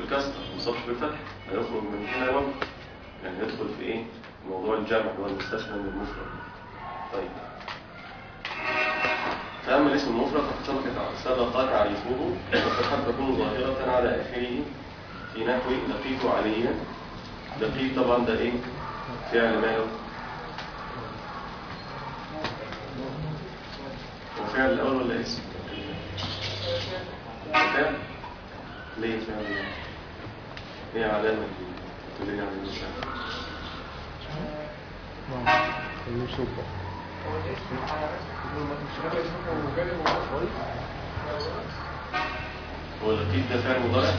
بالكسر ما يوصفش بالفتح هيخرج من هنا وجه يعني يدخل في ايه موضوع الجمع اللي هو المستثنى من المفرد طيب فأما الاسم المفرد فقد سبق سبق تعريفه وقد تكون ظاهرة على آخره في نحو لقيت عليا لقيت طبعا ده ايه فعل ماله هو فعل الأول ولا اسم؟ فعل ليه فعل ايه علامة تقول لي على المثال يوسف هو لقيت ده فعل مضارع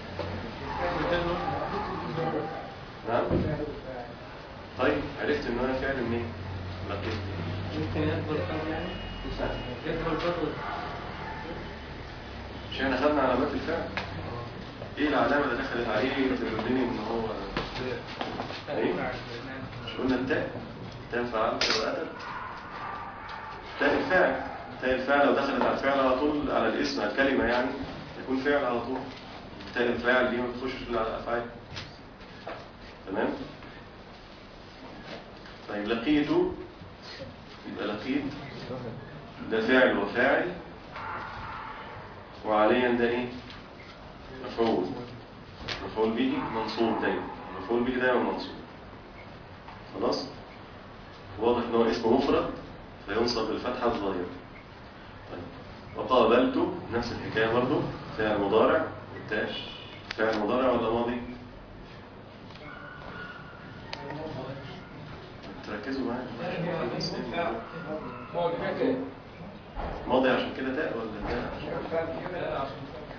نعم طيب عرفت ان هو فعل منين لقيت ممكن يدخل الفضل يعني يدخل الفضل مش احنا خدنا علامات الفعل ايه العلامة اللي دخلت عليه تدلني ان هو ايه مش قلنا التاء تاء فعلت وأتت تاء الفاعل تاء الفاعل لو دخلت على الفعل على طول على الاسم على الكلمة يعني يكون فعل على طول تاء الفاعل دي ما بتخشش الا على الافعال تمام طيب لقيت يبقى لقيت ده فعل وفاعل وعليا ده ايه مفعول مفعول به منصوب دايما مفعول به دايما منصوب خلاص واضح ان هو اسم مفرد فينصب بالفتحه الظاهره طيب وقابلت نفس الحكايه برضه فعل مضارع والتاء فعل مضارع ولا ماضي تركزوا معايا ماضي عشان كده تاء ولا تاء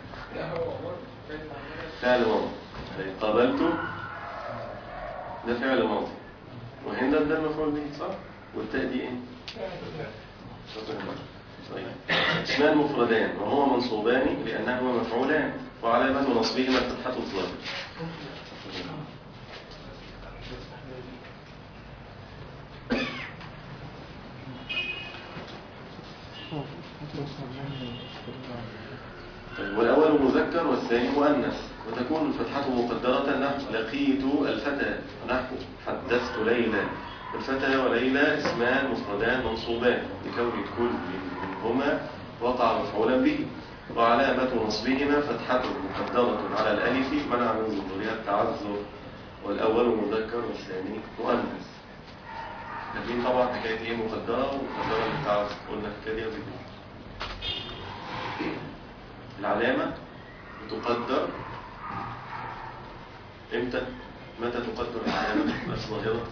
فعل ماضي طيب قابلت ده فعل ماضي وهنا ده المفعول به صح والتاء دي ايه طيب اسمان مفردان وهما منصوبان لانهما مفعولان وعلامه نصبهما الفتحه الظاهره طيب والأول مذكر والثاني مؤنث وتكون الفتحة مقدرة نحو لقيت الفتى نحو حدثت ليلى الفتى وليلى اسمان مفردان منصوبان لكون كل منهما وقع مفعولا به وعلامة نصبهما فتحة مقدرة على الألف منع من ظهورها التعذر والأول مذكر والثاني مؤنث لكن طبعا حكاية ايه مقدرة ومقدرة للتعذر قلنا الحكاية دي قبل كده العلامة بتقدر امتى متى تقدر العلامة الظاهرة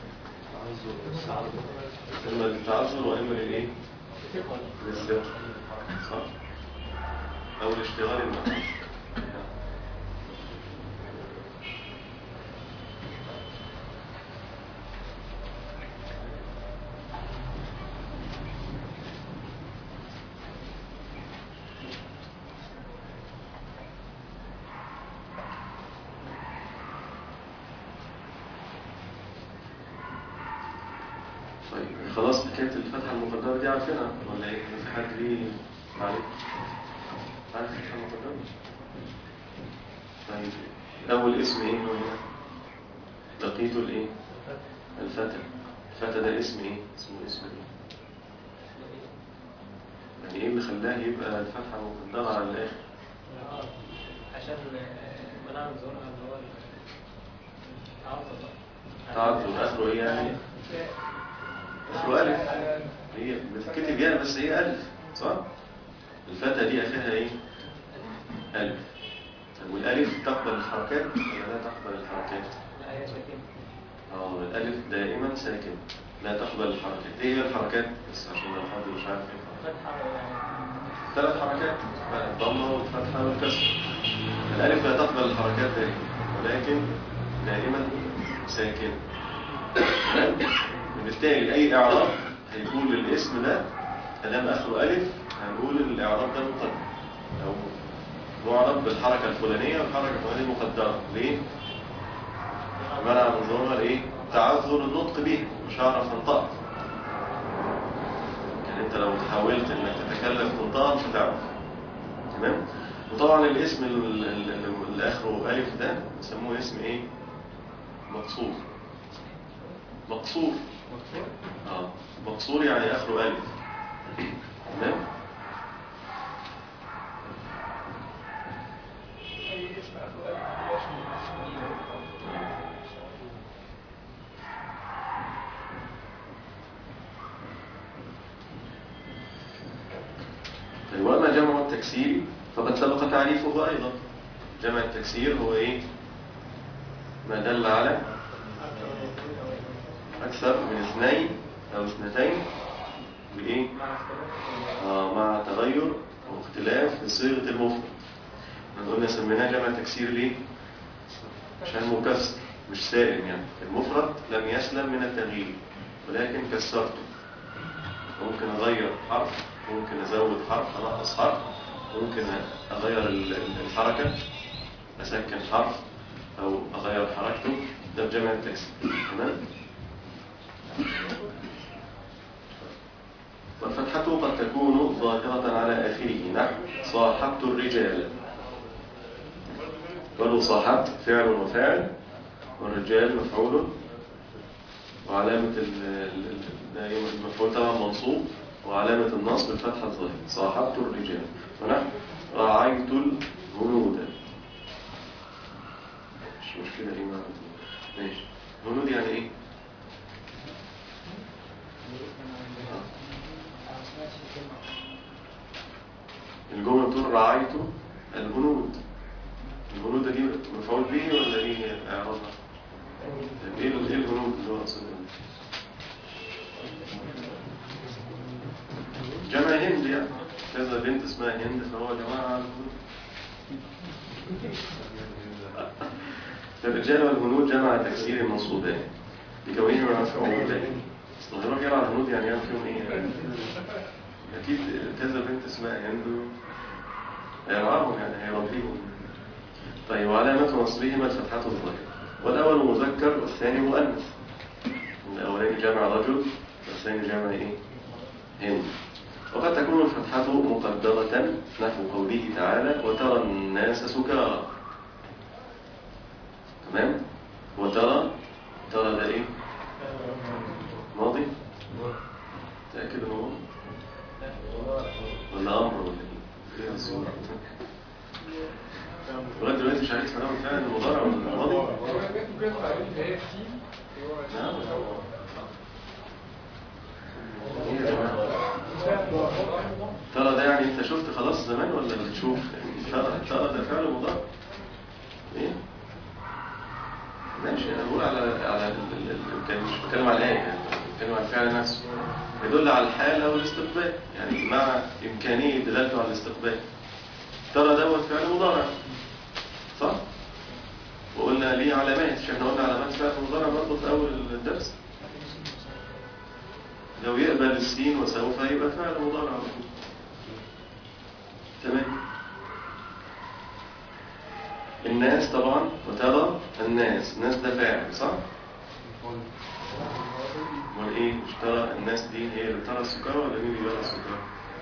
اما للتعذر واما للايه للثقة صح او الاشتغال المحل طيب خلاص حكاية الفتحة المقدرة دي عارفينها ولا ايه؟ في حد ليه معلش عارف الفتحة المقدرة؟ طيب أول اسم ايه هو هنا؟ لقيت الايه؟ الفتى الفتى ده اسم ايه؟ اسمه اسم ايه؟ يعني ايه اللي خلاه يبقى الفتحة مقدرة على الآخر؟ عشان منع من ظهورها اللي هو تعذر آخره ايه يعني؟ آخره ألف هي بتتكتب يعني بس هي ألف صح؟ الفتى دي آخرها ايه؟ ألف طب والألف تقبل الحركات ولا لا تقبل الحركات؟ لا هي ساكنة اه الألف دائما ساكن لا تقبل الحركات ايه هي الحركات؟ بس عشان لو حد مش عارف ايه فتحة يعني ثلاث حركات الضمة والفتحة والكسر الألف لا تقبل الحركات دائما ولكن دائما ساكن تمام؟ وبالتالي أي إعراب هيكون للاسم ده كلام آخره ألف هنقول الإعراب ده مقدر أو معرب بالحركة الفلانية والحركة الفلانية مقدرة ليه؟ منع من ظهورها ايه؟ تعذر النطق بيها مش هعرف انطقها يعني انت لو حاولت انك تتكلم تنطقها مش هتعرف تمام وطبعا الاسم ال- ال- ال- اللي اخره الف ده يسموه اسم ايه مقصور مقصور اه مقصور يعني اخره الف تمام أي اسم أخو ألف مبقاش من اسم طيب واما جمع التكسير فقد سبق تعريفه ايضا جمع التكسير هو ايه ما دل على اكثر من اثنين او اثنتين بايه مع اختلاف آه مع تغير واختلاف في صيغه المفرد احنا قلنا سميناه جمع تكسير ليه عشان مكسر مش سالم يعني المفرد لم يسلم من التغيير ولكن كسرته ممكن اغير حرف ممكن ازود حرف انقص حرف ممكن اغير ال- ال- الحركه اسكن حرف او اغير حركته ده بجمع التكسير تمام والفتحة قد تكون ظاهرة على آخره نحو صاحبت الرجال ولو صاحبت فعل وفاعل والرجال مفعول وعلامة ال- ال- ال- دائما المفعول طبعا منصوب وعلامة النصب الفتحة الظاهرة صاحبت الرجال ونحو راعيت الهنود مش مشكلة ايه معنى ماشي هنود يعني ايه؟ الجملة بتقول رعيت الهنود الهنود دي مفعول به ولا ايه اعرابها؟ طيب ايه ال- ايه الهنود اللي هو اصلا جمع هند يعني كذا بنت اسمها هند فهو جماعة الهنود الرجال والهنود جمع تكسير منصوبان لكونهما مفعولين استغرب يرى الهنود يعني يعمل فيهم ايه يعني اكيد كذا بنت اسمها هند هيرعاهم يعني هيربيهم طيب وعلامة نصبهما الفتحة الظاهرة والأول مذكر والثاني مؤنث الأولاني جمع رجل والثاني جمع إيه؟ هند وقد تكون الفتحة مقدرة نحو قوله تعالى وترى الناس سكارى تمام وترى ترى ده إيه؟ ماضي تأكد إنه ماضي ولا أمر ولا إيه؟ إيه الصورة؟ لغاية دلوقتي مش عارف سلام فعلا المضارع ولا الماضي؟ نعم إيه يا جماعة؟ ترى ده يعني انت شفت خلاص زمان ولا بتشوف ترى ترى ده فعل مضارع ايه ماشي انا بقول على على ال- ال- ال- كان مش بتكلم على الايه يعني بتكلم على الفعل نفسه يدل على الحال او الاستقبال يعني مع امكانيه دلالته على الاستقبال ترى دوت فعل مضارع صح وقلنا ليه علامات مش احنا قلنا علامات فعل مضارع برضه في اول الدرس لو يقبل السين وسوف يبقى فعل مضارع على طول. تمام الناس طبعا وترى الناس الناس ده فاعل صح امال ايه مش ترى الناس دي هي اللي ترى السكر ولا مين اللي يرى السكر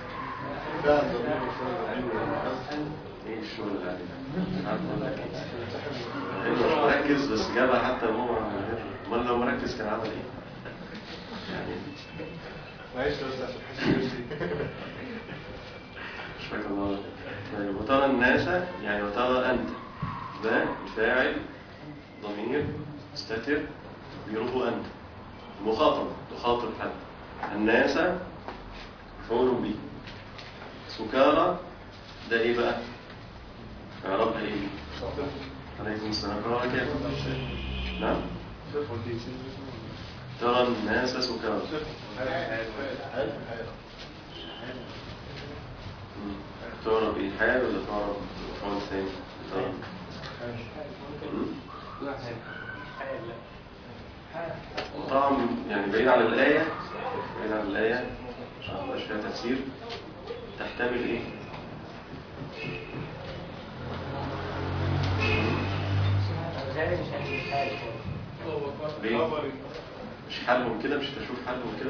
ايه الشغل اللي عليه ده؟ عارف ولا ايه هو مش مركز بس جابها حتى هو من غير امال لو مركز كان عمل ايه يعني معلش بس عشان حاسس نفسي مش فاكر الله طيب وترى الناس يعني وترى أنت ده فاعل ضمير مستتر بيروه أنت مخاطب تخاطب حد الناس مفعول به سكارى ده ايه بقى؟ اعرابها ايه؟ عليكم السلام قراءة كيف؟ نعم ترى الناس سكارى مم. تعرب ايه حال ولا تعرب مفعول ثاني؟ تعرب مم. طبعا يعني بعيد عن الآية بعيد عن الآية عشان ما يبقاش فيها تفسير تحتمل ايه؟ الغالب مش هيجي حاجة ليه؟ مش حالهم كده مش تشوف حالهم كده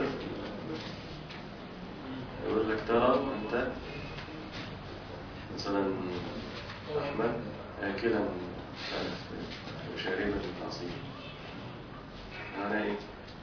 يقول لك ترى انت مثلا أحمد آكلا مش عارف وشاربا العصير معناه إيه؟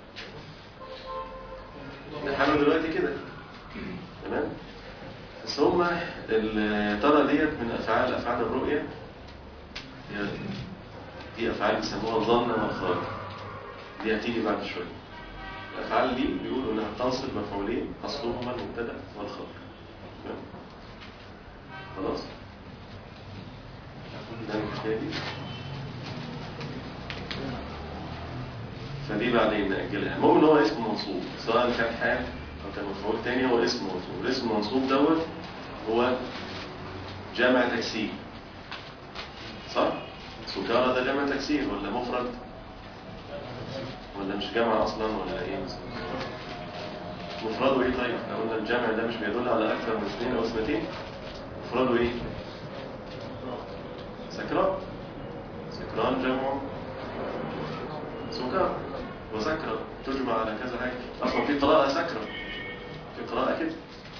ده حاله دلوقتي كده تمام بس هما ال- ترى ديت من أفعال أفعال الرؤية هي دي أفعال بيسموها الظن والخارج دي هتيجي بعد شوية الأفعال دي بيقولوا إنها تنصب مفعولين أصلهما المبتدأ والخبر تمام؟ خلاص ده الحكاية دي فدي بعدين نأجلها المهم إن هو اسم منصوب سواء كان حال أو كان مفعول تاني هو اسم منصوب الاسم المنصوب دوت هو جمع تكسير صح؟ سكارى ده جمع تكسير ولا مفرد؟ ولا مش جمع أصلا ولا إيه؟ مفرده إيه طيب؟ لو قلنا الجمع ده مش بيدل على أكثر من اثنين أو اثنتين مفرده إيه؟ سكران سكران جمع سكر وسكرة تجمع على كذا حاجة أصلا في قراءة سكرة في قراءة كده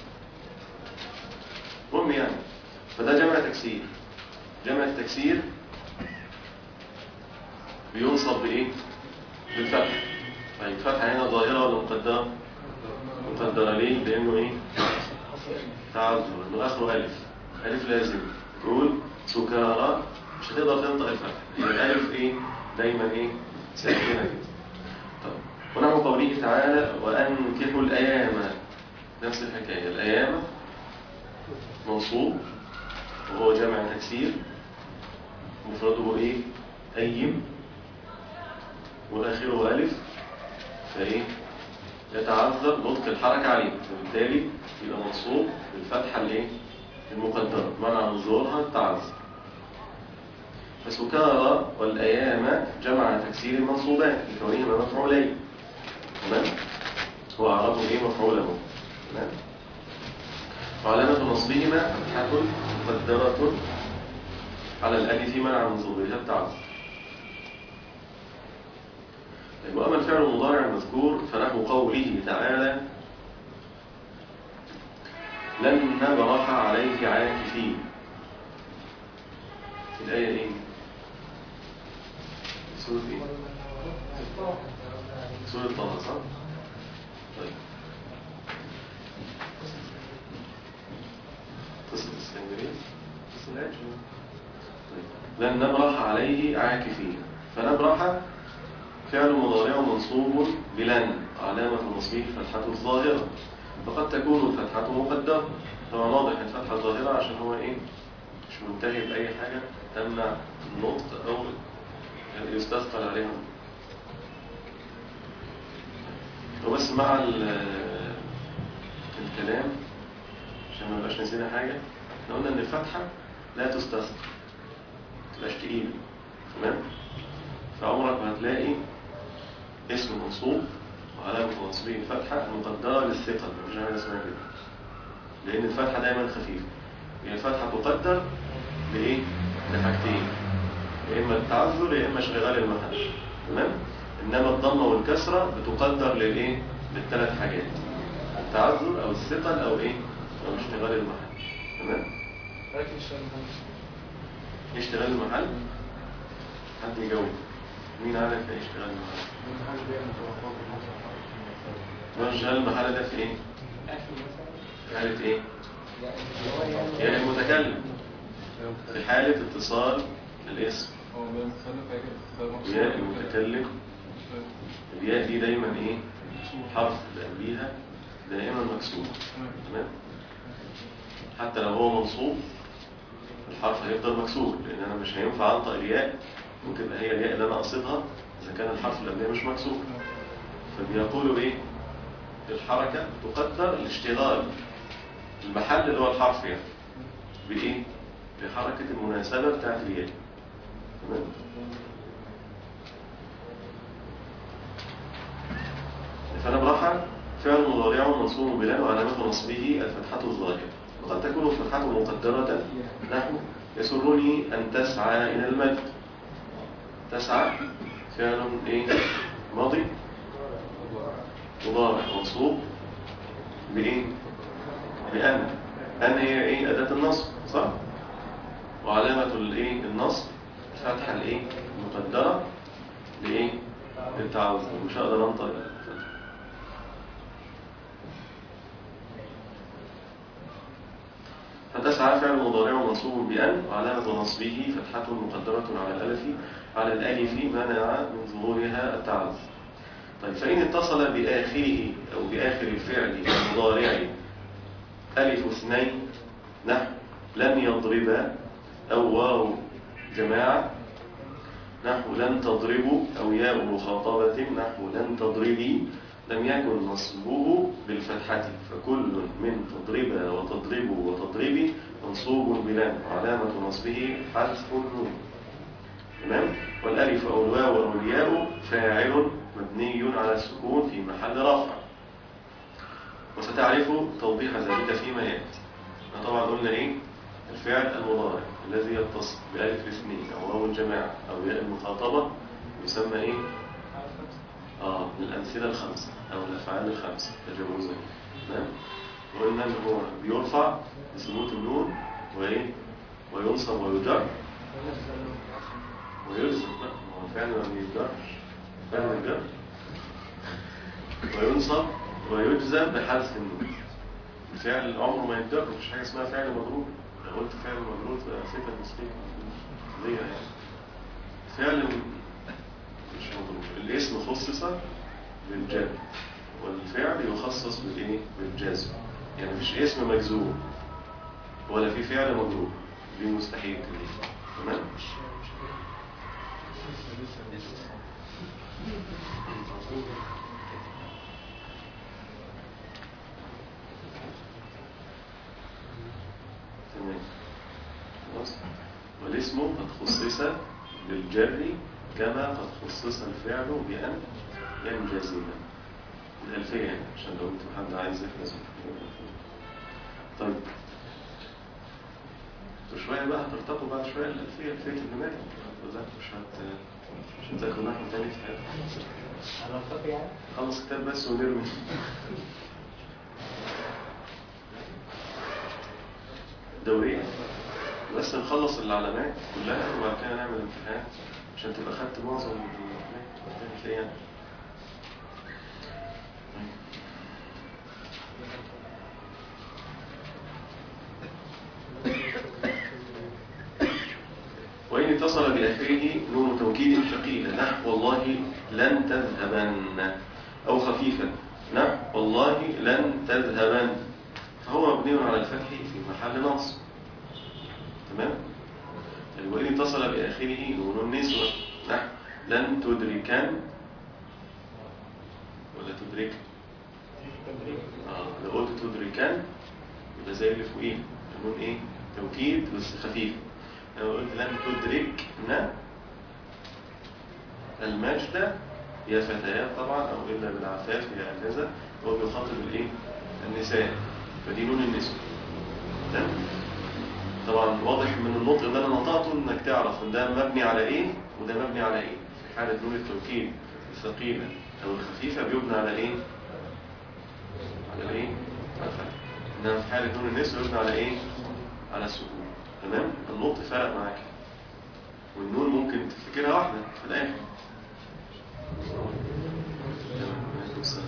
المهم يعني فده جمع تكسير جمع التكسير بينصب بإيه؟ بالفتح طيب فتحة هنا ظاهرة ولا مقدرة؟ مقدرة ليه؟ لأنه إيه؟ تعذر إنه آخره ألف ألف لازم تقول سكارى مش هتقدر تنطق الفتح يبقى الألف إيه؟ دايما إيه؟ ساكنة كده طب ونحو قوله تعالى وأنكحوا الأيام نفس الحكاية الأيام منصوب وهو جمع تكسير مفرده إيه؟ أيم والآخره ألف فإيه يتعذر نطق الحركة عليه فبالتالي يبقى منصوب بالفتحة الإيه المقدرة بمعنى نزورها التعذر فسكارى والأيام جمع تكسير المنصوبات لكونهما مفعولين تمام هو أعرفه إيه مفعوله تمام وعلامة نصبهما فتحة مقدرة على الألف منع من ظهورها التعذر طيب وأما الفعل المضارع المذكور فنحو قوله تعالى لن نبرح عليك عاكفين الآية إيه؟ سورة إيه؟ سورة طه صح؟ طيب قصة اسكندرية؟ قصة العيش طيب لن نبرح عليه عاكفين فنبرح فعل مضارع منصوب بلن علامة نصبه فتحة الظاهرة فقد تكون الفتحة مقدرة طبعا واضح الفتحة الظاهرة عشان هو ايه مش منتهي بأي حاجة تمنع النطق أو يستثقل عليها وبس مع ال- الكلام عشان ما نبقاش نسينا حاجة احنا قلنا ان الفتحة لا تستثقل ما تبقاش تقيلة تمام فعمرك ما هتلاقي اسم منصوب وعلامة منصوبه الفتحة مقدرة للثقل مفيش حاجة اسمها كده لأن الفتحة دايما خفيفة هي الفتحة تقدر لإيه؟ لحاجتين يا إما التعذر يا إما اشتغال المحل تمام؟ إنما الضمة والكسرة بتقدر للإيه؟ للثلاث حاجات التعذر أو الثقل أو إيه؟ أو اشتغال المحل تمام؟ لكن الشيء إيه اشتغال المحل؟ حد يجاوب مين عارف ايه اشتغال المحل؟ هو اشتغال المحل ده في ايه؟ في حالة ايه؟ يعني المتكلم في حالة اتصال الاسم ياء المتكلم الياء دي دايما ايه؟ حرف قبليها دائما مكسور تمام؟ حتى لو هو منصوب الحرف هيفضل مكسور لان انا مش هينفع انطق الياء ممكن تبقى هي الياء اللي انا قصدها اذا كان الحرف اللي قبلها مش مكسور فبيقولوا ايه الحركه تقدر لاشتغال المحل اللي هو الحرف يعني بايه بحركه المناسبه بتاعت الياء تمام فنبرح فعل مضارع منصوب بلا وعلامة نصبه الفتحة الظاهرة وقد تكون الفتحة مقدرة نحو يسرني أن تسعى إلى المجد تسعى فعل إيه ماضي مضارع منصوب بإيه بأن أن هي إيه أداة النصب صح وعلامة الايه النصب الفتحة الايه المقدرة لايه للتعوذ مش هقدر انطق الفتحة. فتسعى فعل مضارع منصوب بأن وعلامة نصبه فتحة مقدرة على الألف على الألف منع من ظهورها التعوذ طيب فإن اتصل بآخره أو بآخر الفعل المضارع ألف اثنين نحو لن يضرب أو واو جماعة نحو لن تضربوا أو ياء مخاطبة نحو لن تضربي لم يكن نصبه بالفتحة فكل من تضرب وتضرب وتضربي منصوب بلن وعلامة نصبه حذف النون تمام والألف أو الواو أو الياء فاعل مبني على السكون في محل رفع وستعرف توضيح ذلك فيما يأتي احنا طبعا قلنا ايه الفعل المضارع الذي يتصل بألف الاثنين أو واو الجماعة أو ياء المخاطبة يسمى ايه اه من الأمثلة الخمسة أو الأفعال الخمسة تجاوزا تمام وقلنا إن هو بيرفع بثبوت النون وإيه وينصب ويجر ويلزم لا ما هو فعل ما بيجرش فعل ما بيجرش وينصب ويجزم بحذف النون الفعل عمره ما يتجر مفيش حاجة اسمها فعل مجرور لو قلت فعل مجرور تبقى صفة مسلمة ليه يعني فعل مش مضروب الاسم خصص بالجر والفعل يخصص بالايه بالجزم يعني مفيش اسم مجزوم ولا في فعل مضروب دي مستحيل تبقى. تمام تمام خلاص والاسم قد خصص بالجر كما قد خصص الفعل بأن ينجزم الألفية يعني عشان لو انتم حد عايز يحفظ طيب انتوا شوية بقى هترتقوا بعد شوية الألفية ألفية الجمال ولا مش هت مش هتذاكروا نحو تاني في حياتكم على الخط يعني خلص كتاب بس ونرمي دورية بس نخلص العلامات كلها وبعد كده نعمل امتحان عشان تبقى خدت معظم الامتحانات وبعدين تلاقيها وإن اتصل بآخره نون توكيد ثقيلة نحو والله لن تذهبن أو خفيفة نحو والله لن تذهبن فهو مبني على الفتح في محل نصب تمام طيب وإن اتصل بآخره نون النسوة نحو لن تدركن ولا تدرك آه لو قلت تدركن يبقى زي اللي فوقيه النون ايه توكيد بس خفيف لو قلت لن تدركن المجد يا فتيات طبعا او الا بالعفاف يا هكذا هو بيخاطب الايه النساء فدي نون النسوة تمام طبعا واضح من النطق اللي انا نطقته انك تعرف ان ده مبني على ايه وده مبني على ايه في حالة نون التوكيد الثقيلة او الخفيفة بيبنى على ايه على الايه على الفتح انما في حالة نون النسوة يبنى على ايه على السكون تمام النطق فرق معاك والنون ممكن تفتكرها واحدة في الاخر تمام عليكم السلام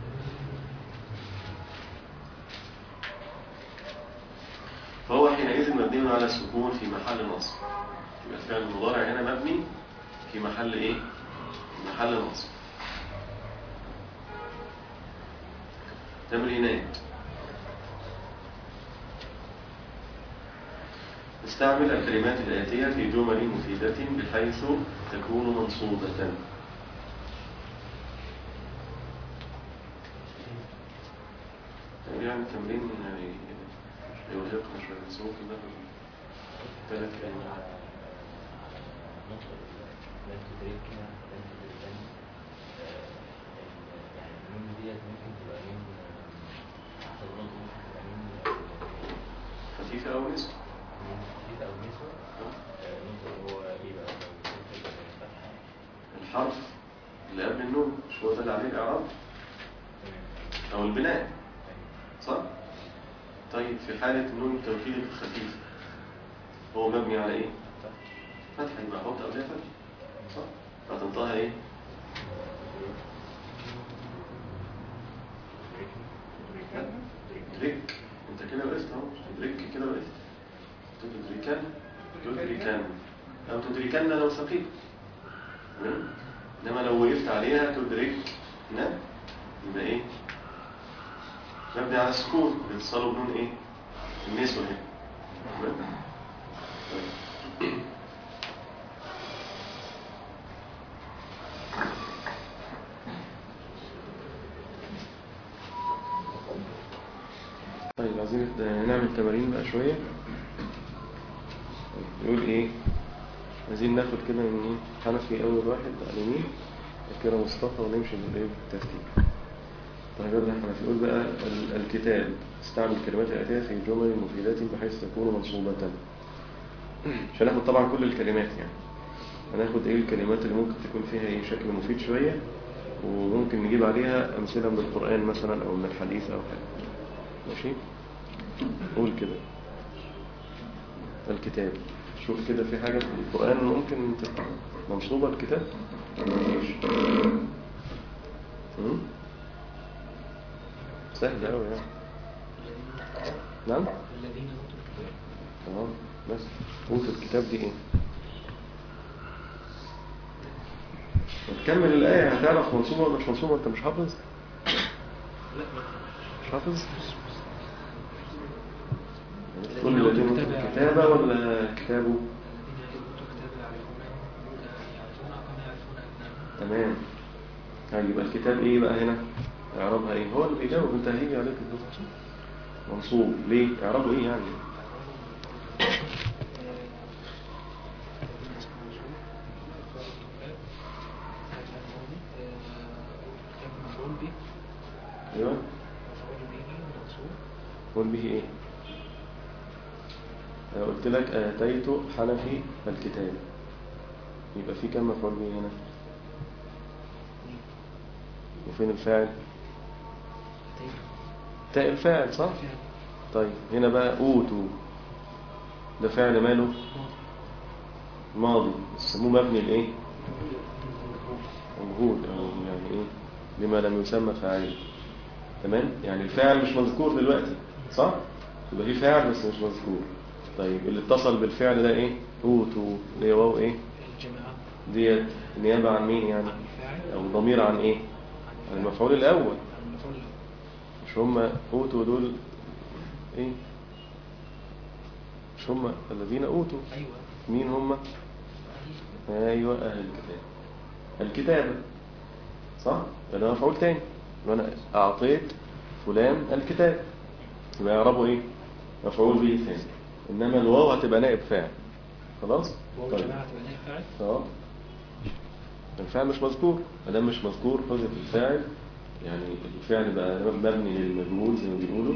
فهو حينئذ مبني على السكون في محل نصب يبقى الفعل المضارع هنا مبني في محل ايه في محل نصب تمرينات استعمل الكلمات الآتية في جمل مفيدة بحيث تكون منصوبة يعني تمرين يعني يرهقنا شوية بس ممكن ناخد ثلاث كلمات لن تدركنا لن تدركنا يعني النون ديت ممكن تبقى نون حسب النطق ممكن تبقى نون خفيفة أو نسبة نون خفيفة أو نسوة النطق هو إيه بقى لو كنت فتحة الحرف اللي قبل النون مش هو ده اللي عليه الإعراب تمام أو البناء أيوة. صح؟ طيب في حالة نون التوكيد الخفيف هو مبني على ايه فتح يبقى احط قبلها فتح صح فتنطقها ايه تدرك انت كده وقفت اهو تدرك كده وقفت تدركن تدركن او تدركن لو سقيت تمام؟ انما لو وقفت عليها تدرك نعم يبقى ايه مبني على السكون بيتصلوا بنون ايه النسوة هنا تمام؟ طيب. طيب عايزين نعمل تمارين بقى شوية يقول ايه عايزين ناخد كده من ايه حنفي اول واحد على اليمين بعد كده مصطفى ونمشي بالايه بالترتيب طيب يبدأ الحنفي يقول بقى ال- الكتاب استعمل الكلمات الآتية في جمل مفيدات بحيث تكون منصوبة مش هناخد طبعا كل الكلمات يعني هناخد ايه الكلمات اللي ممكن تكون فيها ايه شكل مفيد شوية وممكن نجيب عليها أمثلة من القرآن مثلا أو من الحديث أو حاجة ماشي قول كده الكتاب شوف كده في حاجة في القرآن ممكن تبقى منصوبة الكتاب مفيش مم؟ سهل أوي يعني نعم الذين اوتوا الكتاب تمام بس أوتوا الكتاب دي ايه وتكمل الآية هتعرف منصوبة ولا مش منصوبة انت مش حافظ لا مش حافظ كل الذين اوتوا الكتاب ولا كتابه الذين اوتوا الكتاب يعرفونه يعرفون كما يعرفون ابنائهم تمام طيب يبقى الكتاب ايه بقى هنا اعرابها ايه هو اللي بيجاوب انت هيجي عليك الدور منصوب ليه اعرابه ايه يعني مفعول به ايوه مفعول به منصوب قول به ايه أنا قلت لك اتيت حنفي الكتاب يبقى في كم مفعول به هنا وفين الفاعل تاء الفاعل صح طيب هنا بقى اوتوا ده فعل ماله ماضي يسموه مبني لايه مجهول او يعني ايه لما لم يسمى فاعل تمام يعني الفاعل مش مذكور دلوقتي صح يبقى في فاعل بس مش مذكور طيب اللي اتصل بالفعل ده ايه اوتوا اللي هي واو ايه الجماعة ديت نيابه عن مين يعني عن الفاعل او ضمير عن ايه عن المفعول الاول عن المفعول الأول. مش هم اوتوا دول ايه مش هم الذين اوتوا أيوة مين هم ايوه اهل الكتاب الكتابة صح ده مفعول تاني وانا اعطيت فلان الكتاب يبقى يعربوا ايه مفعول به ثاني انما الواو هتبقى نائب فاعل خلاص وهو طيب. الجماعة تبقى نائب فاعل اه الفعل مش مذكور ما دام مش مذكور حذف الفاعل يعني الفعل بقى مبني للمجهول زي ما بيقولوا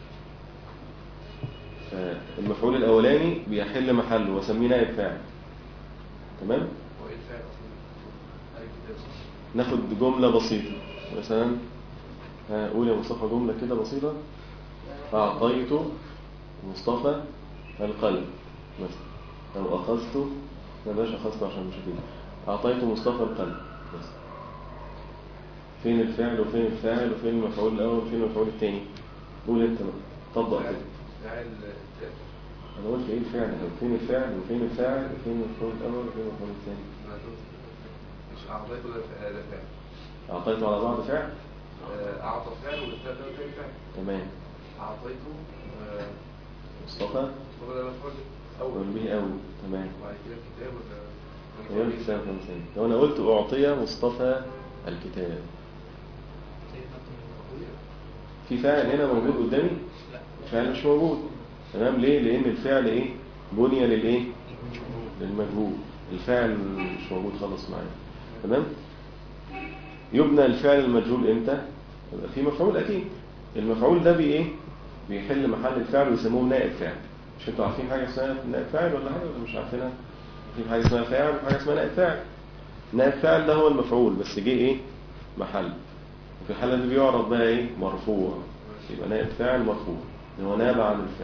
فالمفعول الاولاني بيحل محله واسميه نائب فاعل تمام وايه الفعل اصلا اي كتاب ناخد جملة بسيطة مثلا ها، قول يا مصطفى جملة كده بسيطة أعطيت مصطفى القلب مثلا أو أخذت ما باش أخذت عشان مش كده أعطيت مصطفى القلب بس فين الفعل وفين الفاعل وفين المفعول الأول وفين المفعول الثاني قول أنت بقى طبق كده فاعل الكتاب أنا قلت إيه الفعل أو فين الفعل وفين الفاعل وفين المفعول الأول وفين المفعول الثاني ما دول- مش اعطيته ده فعل ده فعل أعطيته على بعض فعل آه، اعطى فعل والفعل ده تاني فعل تمام اعطيته آه، مصطفى هو ده مفعول أول اول به أول تمام وبعد كده الكتاب ولا ايوه الكتاب خمسين لو انا قلت اعطي مصطفى الكتاب زي ما كنا بنقول في فاعل هنا موجود قدامي لا فاعل مش موجود تمام ليه لان الفعل ايه بني للايه المجهول للمجهول الفاعل مش موجود خالص معايا تمام يبنى الفعل المجهول امتى يبقى في مفعول اكيد المفعول ده بي ايه بيحل محل الفعل ويسموه نائب فاعل مش انتوا عارفين حاجه اسمها نائب فاعل ولا حاجه ولا مش عارفينها في حاجه اسمها فاعل وحاجه اسمها نائب فاعل نائب فاعل ده هو المفعول بس جه ايه محل وفي الحاله دي بيعرض بقى ايه مرفوع يبقى نائب فاعل مرفوع اللي هو ناب عن الفعل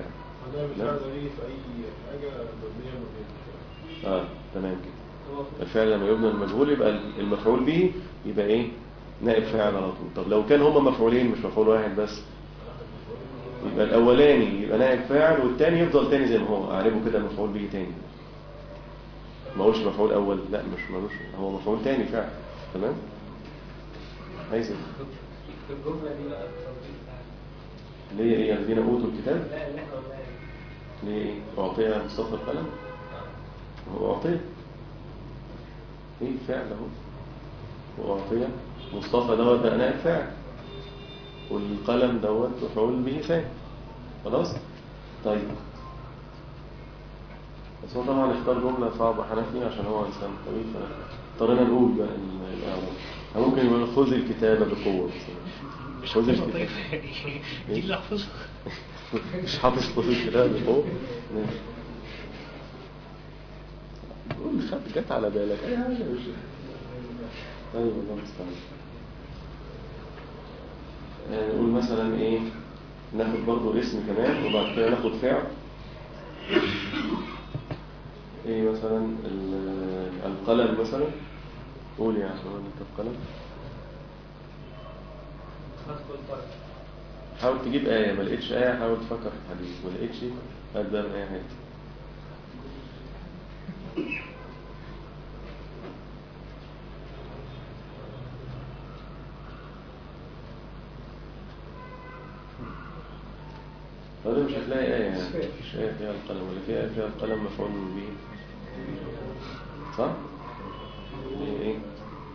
عندنا بالفعل دي في أي حاجة مبنية مبنية اه تمام كده الفعل لما يبنى المجهول يبقى المفعول به يبقى ايه نائب فاعل على طول طب لو كان هما مفعولين مش مفعول واحد بس يبقى الاولاني يبقى نائب فاعل والتاني يفضل تاني زي ما هو اعربه كده مفعول به تاني ما هوش مفعول اول لا مش ملوش هو مفعول تاني فعل تمام عايز إيه؟ الجملة دي بقى التوظيف بتاعها اللي هي ايه الذين اوتوا الكتاب لا اللي احنا قلناها دي. اللي هي ايه اعطي مصطفى القلم هو اعطي ايه فعل اهو واعطي مصطفى دوت بقى نائب فاعل والقلم دوت مفعول به ثاني خلاص طيب بس هو طبعا اختار جملة صعبة حنفي عشان هو إنسان طويل فاضطرينا نقول بقى ال- الإعراب أو ممكن يقول خذ الكتابة بقوة مش خذ حافظها الكتابة طيب دي اللي احفظها مش حافظ خذ الكتابة بقوة ماشي. قول خد جت على بالك أي حاجة مش أيوة الله المستعان آه، نقول مثلا إيه ناخد برضو اسم كمان وبعد كده ناخد فعل ايه مثلا ال- القلم مثلا قول يا عشان انت القلم ندخل طيب حاول تجيب آية ما لقيتش آية حاول تفكر في الحديث ما لقيتش هات بقى من أي حاجة طيب مش هتلاقي آية يعني مفيش آية فيها القلم ولا في آية فيها القلم مفعول به صح؟ اللي هي إيه؟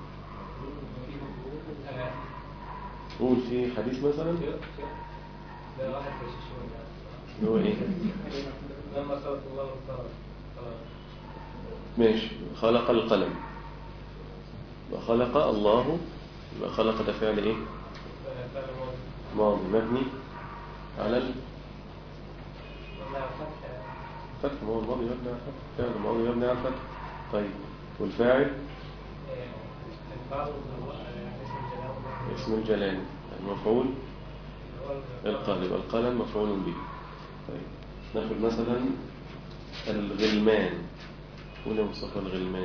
آه، قول في حديث مثلا ده واحد في الشيشون ده. اللي هو إيه؟ لما خلق الله القلم خلاص ماشي خلق القلم وخلق الله يبقى خلق ده فعل ايه آه، فعل ماضي ماضي مبني على الفتح مع فتح يعني. ما هو الماضي مبني على الفتح فعل الماضي مبني على الفتح طيب والفاعل آه، الفعل هو آه، اسم الجلال اسم الجلال المفعول هو القلم يبقى القلم مفعول به طيب ناخد مثلا الغلمان قول يا مصطفى الغلمان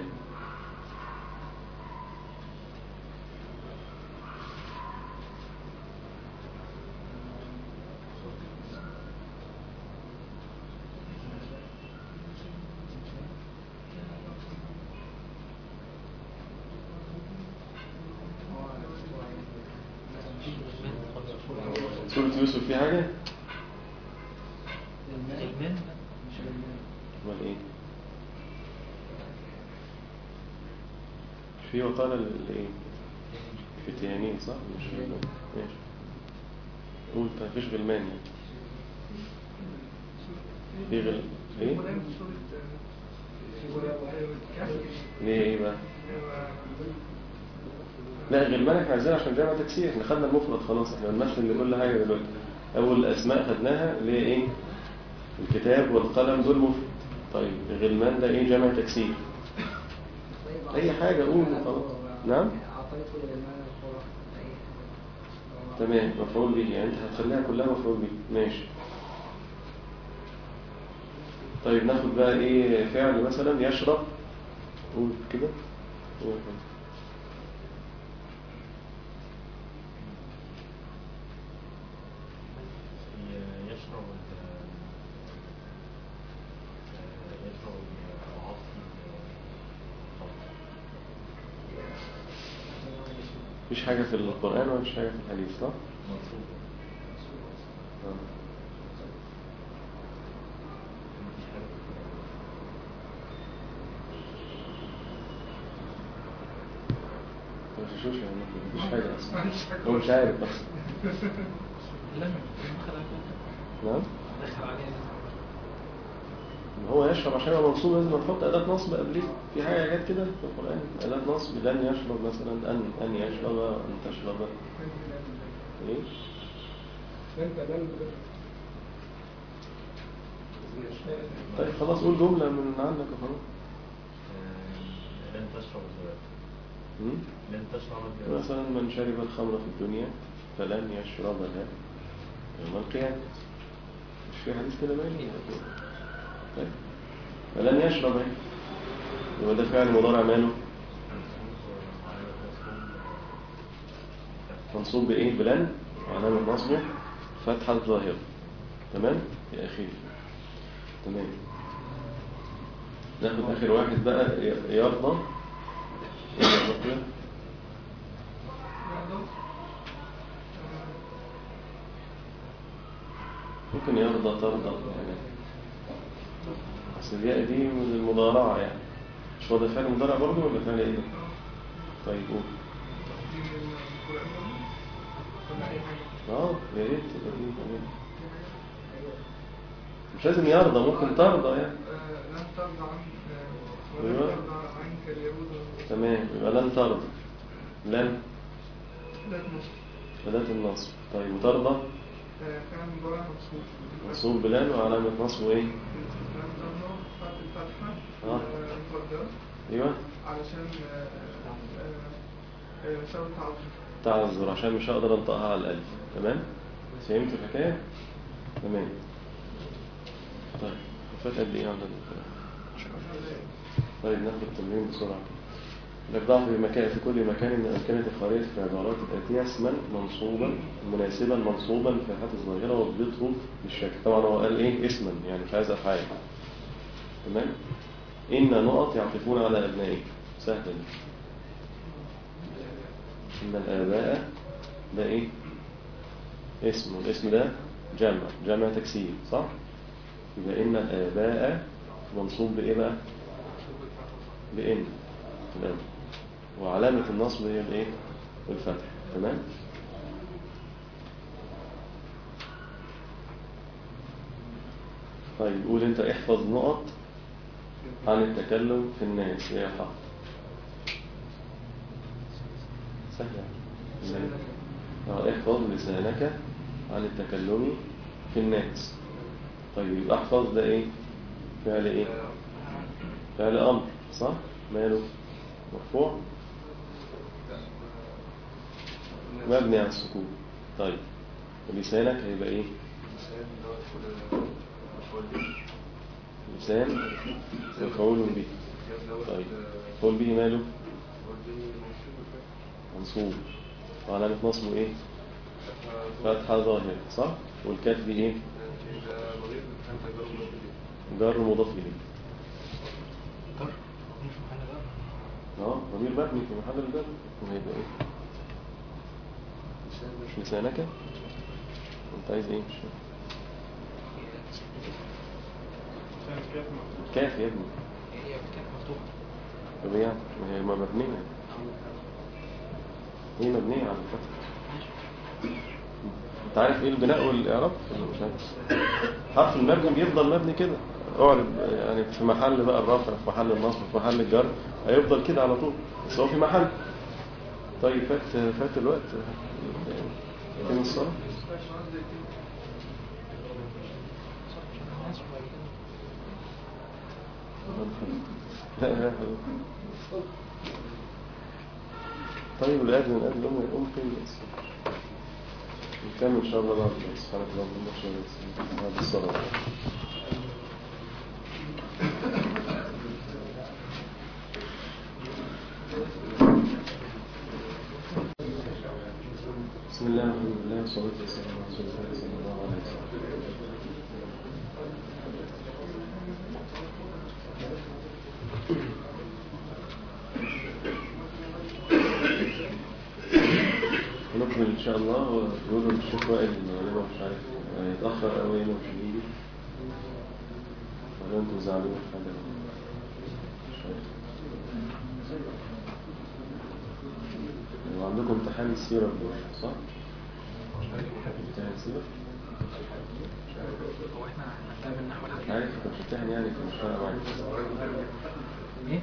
سورة يوسف في حاجة؟ غلمان امال ايه في وقال الايه فتيانين صح مش غلمان ماشي قول طيب مفيش غلمان يعني في غل ايه ليه ايه بقى لا غلمان احنا عايزينها عشان جامعة تكسير احنا خدنا المفرد خلاص احنا بنمثل لكل حاجة دلوقتي اول اسماء خدناها اللي هي ايه الكتاب والقلم دول مفرد طيب الغلمان ده ايه جمع تكسير اي حاجة قول خلاص نعم أعطيت للمال القرى تمام مفعول به يعني انت هتخليها كلها مفعول به ماشي طيب ناخد بقى ايه فعل مثلا يشرب قول كده قول كده. يشرب يشرب العصر مفيش حاجة في القرآن ولا مفيش حاجة في الحديث صح؟ منصوب آه. مفيش حاجة في القرآن. ما تغشوش يعني مفيش حاجة أصلا هو مش عارف أصلا لما دخل عليه نعم دخل عليه ما هو يشرب عشان يبقى منصوب لازم نحط أداة نصب قبليه في حاجة جت كده في القرآن أداة نصب لن يشرب مثلا أن أن يشرب أن تشرب إيه؟ طيب خلاص قول جملة من عندك وخلاص آه، لن تشرب دلوقتي مم؟ لن تشرب دلوقتي مثلا من شرب الخمر في الدنيا فلن يشربها يوم القيامة مش في حديث كده باين طيب فلن يشرب اهي يبقى ده فعل مضارع ماله منصوب بايه بلن وعلامة نصبه فتحة الظاهرة تمام يا اخي تمام ناخد اخر واحد بقى ي- يرضى إيه يرضى كده؟ ممكن يرضى ترضى يعني اصل الياء دي من المضارعة يعني مش هو ده فعل مضارع برضه ولا فعل ايه ده؟ طيب قول اه يا ريت تبقى دي كمان. مش لازم يرضى ممكن ترضى يعني لن ترضى عنك ولن أيوة. ترضى عنك اليهود تمام يبقى لن ترضى لن ذات نصف أداة النصب طيب وترضى كان مضارع منصوب منصوب بلن وعلامة نصبه ايه؟ لن ترضى فتح الفتحة آه. مقدرة ايوه علشان آه، آه، آه، سبب تعظيم تعذر عشان مش هقدر انطقها على الألف تمام فهمت الحكاية تمام طيب فات قد ايه على ال- طيب ناخد التمرين بسرعة لك ضعف في مكان في كل مكان من أمكنة الخارج في العبارات الآتية اسما منصوبا مناسبا منصوبا في الحالة الظاهرة واضبطه بالشكل طبعا هو قال ايه اسما يعني مش عايز أفعال تمام إن نقط يعطفون على أبنائهم سهلة دي إن الآباء ده إيه اسم والاسم ده جمع جمع تكسير صح يبقى إن الآباء منصوب بإيه بقى بإن تمام وعلامة النصب هي الإيه الفتح تمام طيب قول أنت احفظ نقط عن التكلم في الناس يا حق سهلة اه احفظ لسانك عن التكلم في الناس طيب يبقى احفظ ده ايه فعل ايه فعل امر صح ماله مرفوع مبني على السكون طيب ولسانك هيبقى ايه لسان مفعول به طيب مفعول به ماله منصوب وعلامة نصبه ايه فتحة ظاهرة صح والكاف دي ايه جر مضاف اليه طر مش محل بقى اه ضمير مبني في محل الجر وهيبقى ايه مش لسانك انت عايز ايه مش فاهم. كاف يا ابني هي كانت مفتوحة طب إيه يعني ما هي ما مبنية هي مبنية على الفتح انت عارف ايه البناء والاعراب ولا مش عارف حرف المبني بيفضل مبني كده اعرب يعني في محل بقى الرفع في محل النصب في محل الجر هيفضل كده على طول بس هو في محل طيب فات فات الوقت فين الصلاة لا لا طيب الأذن الأذن الأم الأم فين بس نكمل إن شاء الله بعد سبحانك اللهم وبحمدك بعد الصلاة بسم الله والحمد لله والصلاة والسلام على رسول الله صلى الله عليه وسلم ونكمل إن شاء الله ويقولوا الشيخ وائل إن غالبا مش عارف هيتأخر أوي هنا مش هيجي ولا أنتوا زعلانين في حاجة مش عارف وعندكم امتحان السيرة بكرة صح؟ امتحان السيرة؟ هو احنا هنكمل نحو الحديث عارف كنت بتمتحن يعني في المشكلة معاك ايه؟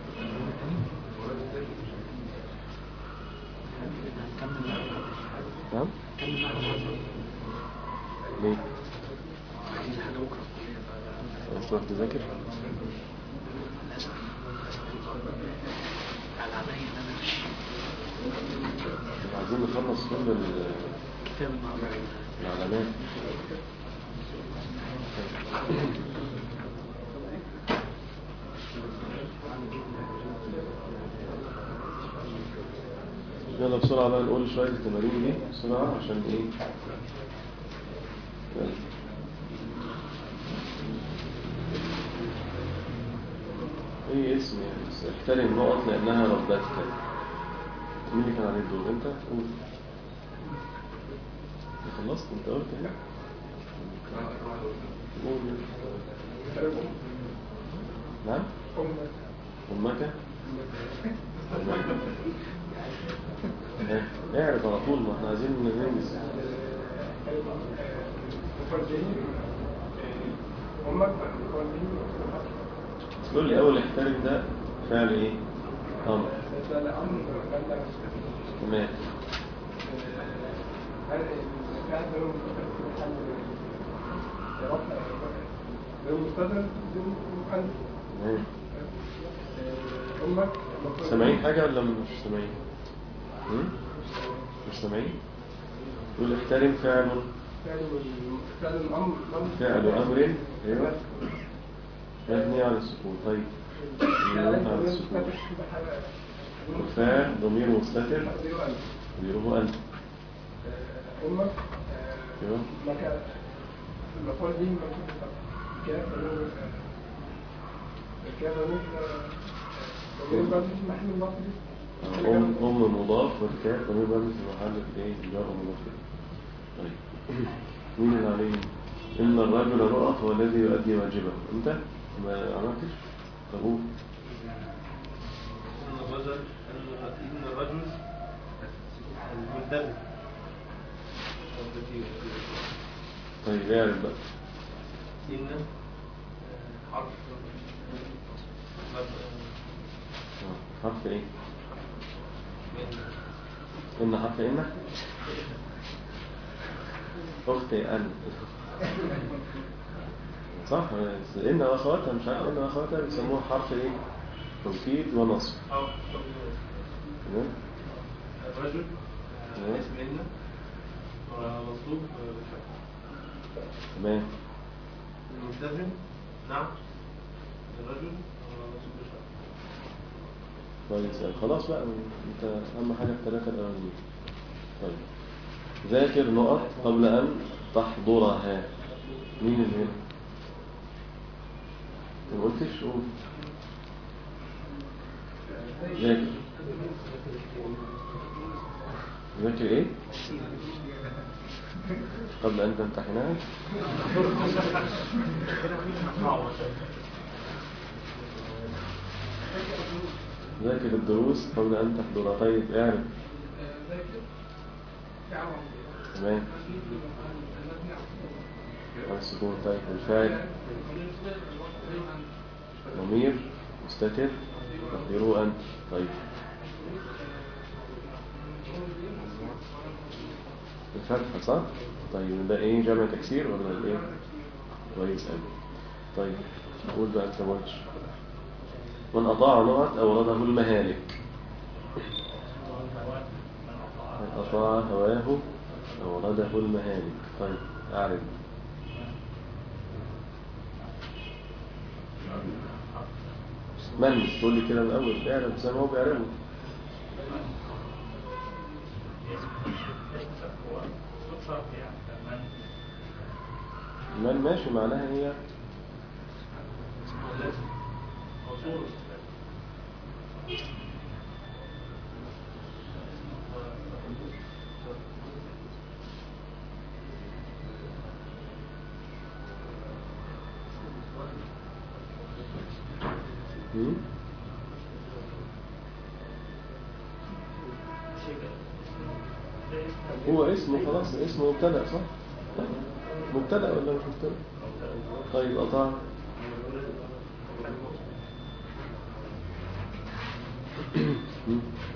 هنكمل نحو الحديث نعم؟ هنكمل نحو الحديث ليه؟ عايزين حاجة بكرة في الكلية ف- عايز تروح تذاكر؟ للأسف على علي ان انا مش عايزين نخلص كل ال- كتاب النهارده العلامات يلا بسرعة بقى نقول شوية التمارين دي بسرعة عشان ايه يلا. ايه اسم يعني بس احترم نقط لانها ردتك مين اللي كان عليه الدور انت قول خلصت انت قلت ايه قول نعم امك إيه، اعرف على طول ما احنا عايزين ننجز قول لي اول احترم ده فعل ايه امر تمام تمام سامعين حاجة ولا مش سامعين هم؟ مش سامعين قول احترم فعل فعل امر ايوه مبني على السكون طيب مبني على السكون والفاعل ضمير مستتر ضميره انت ايوه أم أم مضاف والكاف ضمير مبني في محل ايه جار مضاف إليه. طيب مين اللي عليه إن الرجل رأت هو الذي يؤدي واجبه أنت ما عملتش طب قول إن الرجل إن الرجل الملتزم طيب اعرف بقى إن حرف آه، حرف ايه إن حرف إن أختي أن صح بس إن وأخواتها مش عارف إن وأخواتها بيسموها حرف إيه توكيد ونصب أو تمام الرجل تمام. اسم إن ومصلوب بالفعل تمام الملتزم نعم الرجل ومصلوب بالفعل كويس أوي. خلاص بقى انت اهم حاجه الثلاثه الاولانيين طيب ذاكر نقط قبل ان تحضرها مين اللي هنا ما قلتش قول ذاكر ذاكر ايه قبل ان تمتحنها ذاكر الدروس قبل ان تحضرها طيب اعرف تمام على السكون طيب والفاعل ضمير مستتر تقديره أنت طيب الفتحة صح؟ طيب ده ايه جمع تكسير ولا ايه؟ كويس أوي طيب قول بقى انت ما قلتش من أطاع نعت أورده المهالك من أطاع هواه أورده المهالك طيب أعرف من تقول لي كده من الأول اعرف زي ما هو بيعرفه من ماشي معناها هي هم؟ هو اسمه خلاص اسمه مبتدا صح مبتدا ولا مش مبتدا طيب اطاع هم؟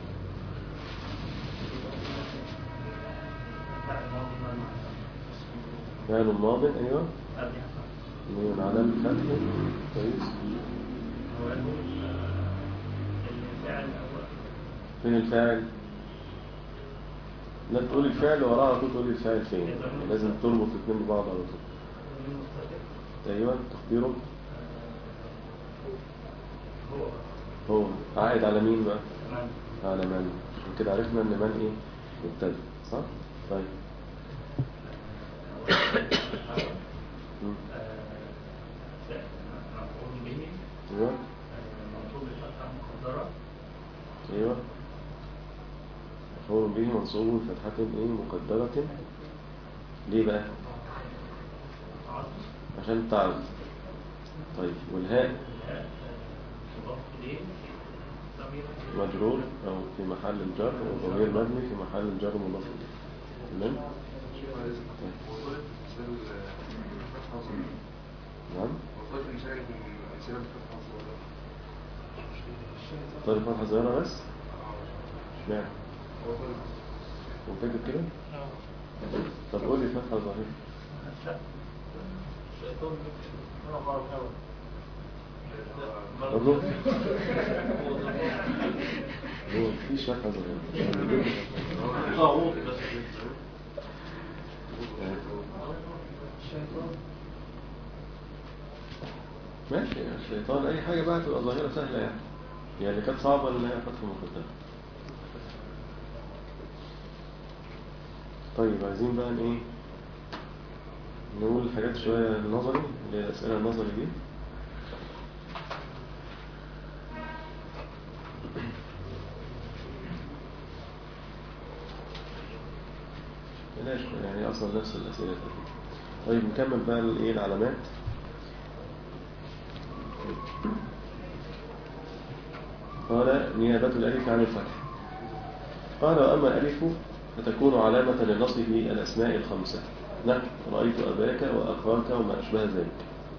فعل ماض ايوه من علامة فتح كويس فين الفاعل لا تقول الفعل وراها على طول تقول الفاعل فين لازم تربط الاثنين ببعض على طول ضمير مستتر ايوه تقديره هو هو عائد على مين بقى تمام على من عشان كده عرفنا ان من ايه مبتدا صح طيب مم. مفعول به ايوه منصوب بفتحة مقدرة ايوه مفعول به منصوب بفتحة ايه مقدرة ليه بقى عطف عشان تعرض طيب والهاء مضاف إليه ضمير مجرور او في محل الجر وضمير مبني في محل الجر مضاف اليه تمام وصلت مثال الفتحة وصلت نعم وصلت مثال من أمثلة الفتحة وصلت طيب فتحة صغيرة بس اشمعنى وصلت هو كاتب كده طب قول لي فتحة ظاهرة الشيطان أنا بعرف أوي برضه هو مفيش فتحة ظاهرة طاغوت بس الشيطان ماشي يا الشيطان اي حاجة بقى تبقى ظاهرة سهلة يعني يعني اللي كانت صعبة اللي هي فتحة مقدرة طيب عايزين بقى ايه نقول حاجات شوية نظري اللي هي الأسئلة النظري دي بلاش يعني أصلا نفس الأسئلة تقريبا. طيب نكمل بقى الايه العلامات قال نيابة الألف عن الفتح قال وأما الألف فتكون علامة للنصب في الأسماء الخمسة نحو رأيت أباك وأخاك وما أشبه ذلك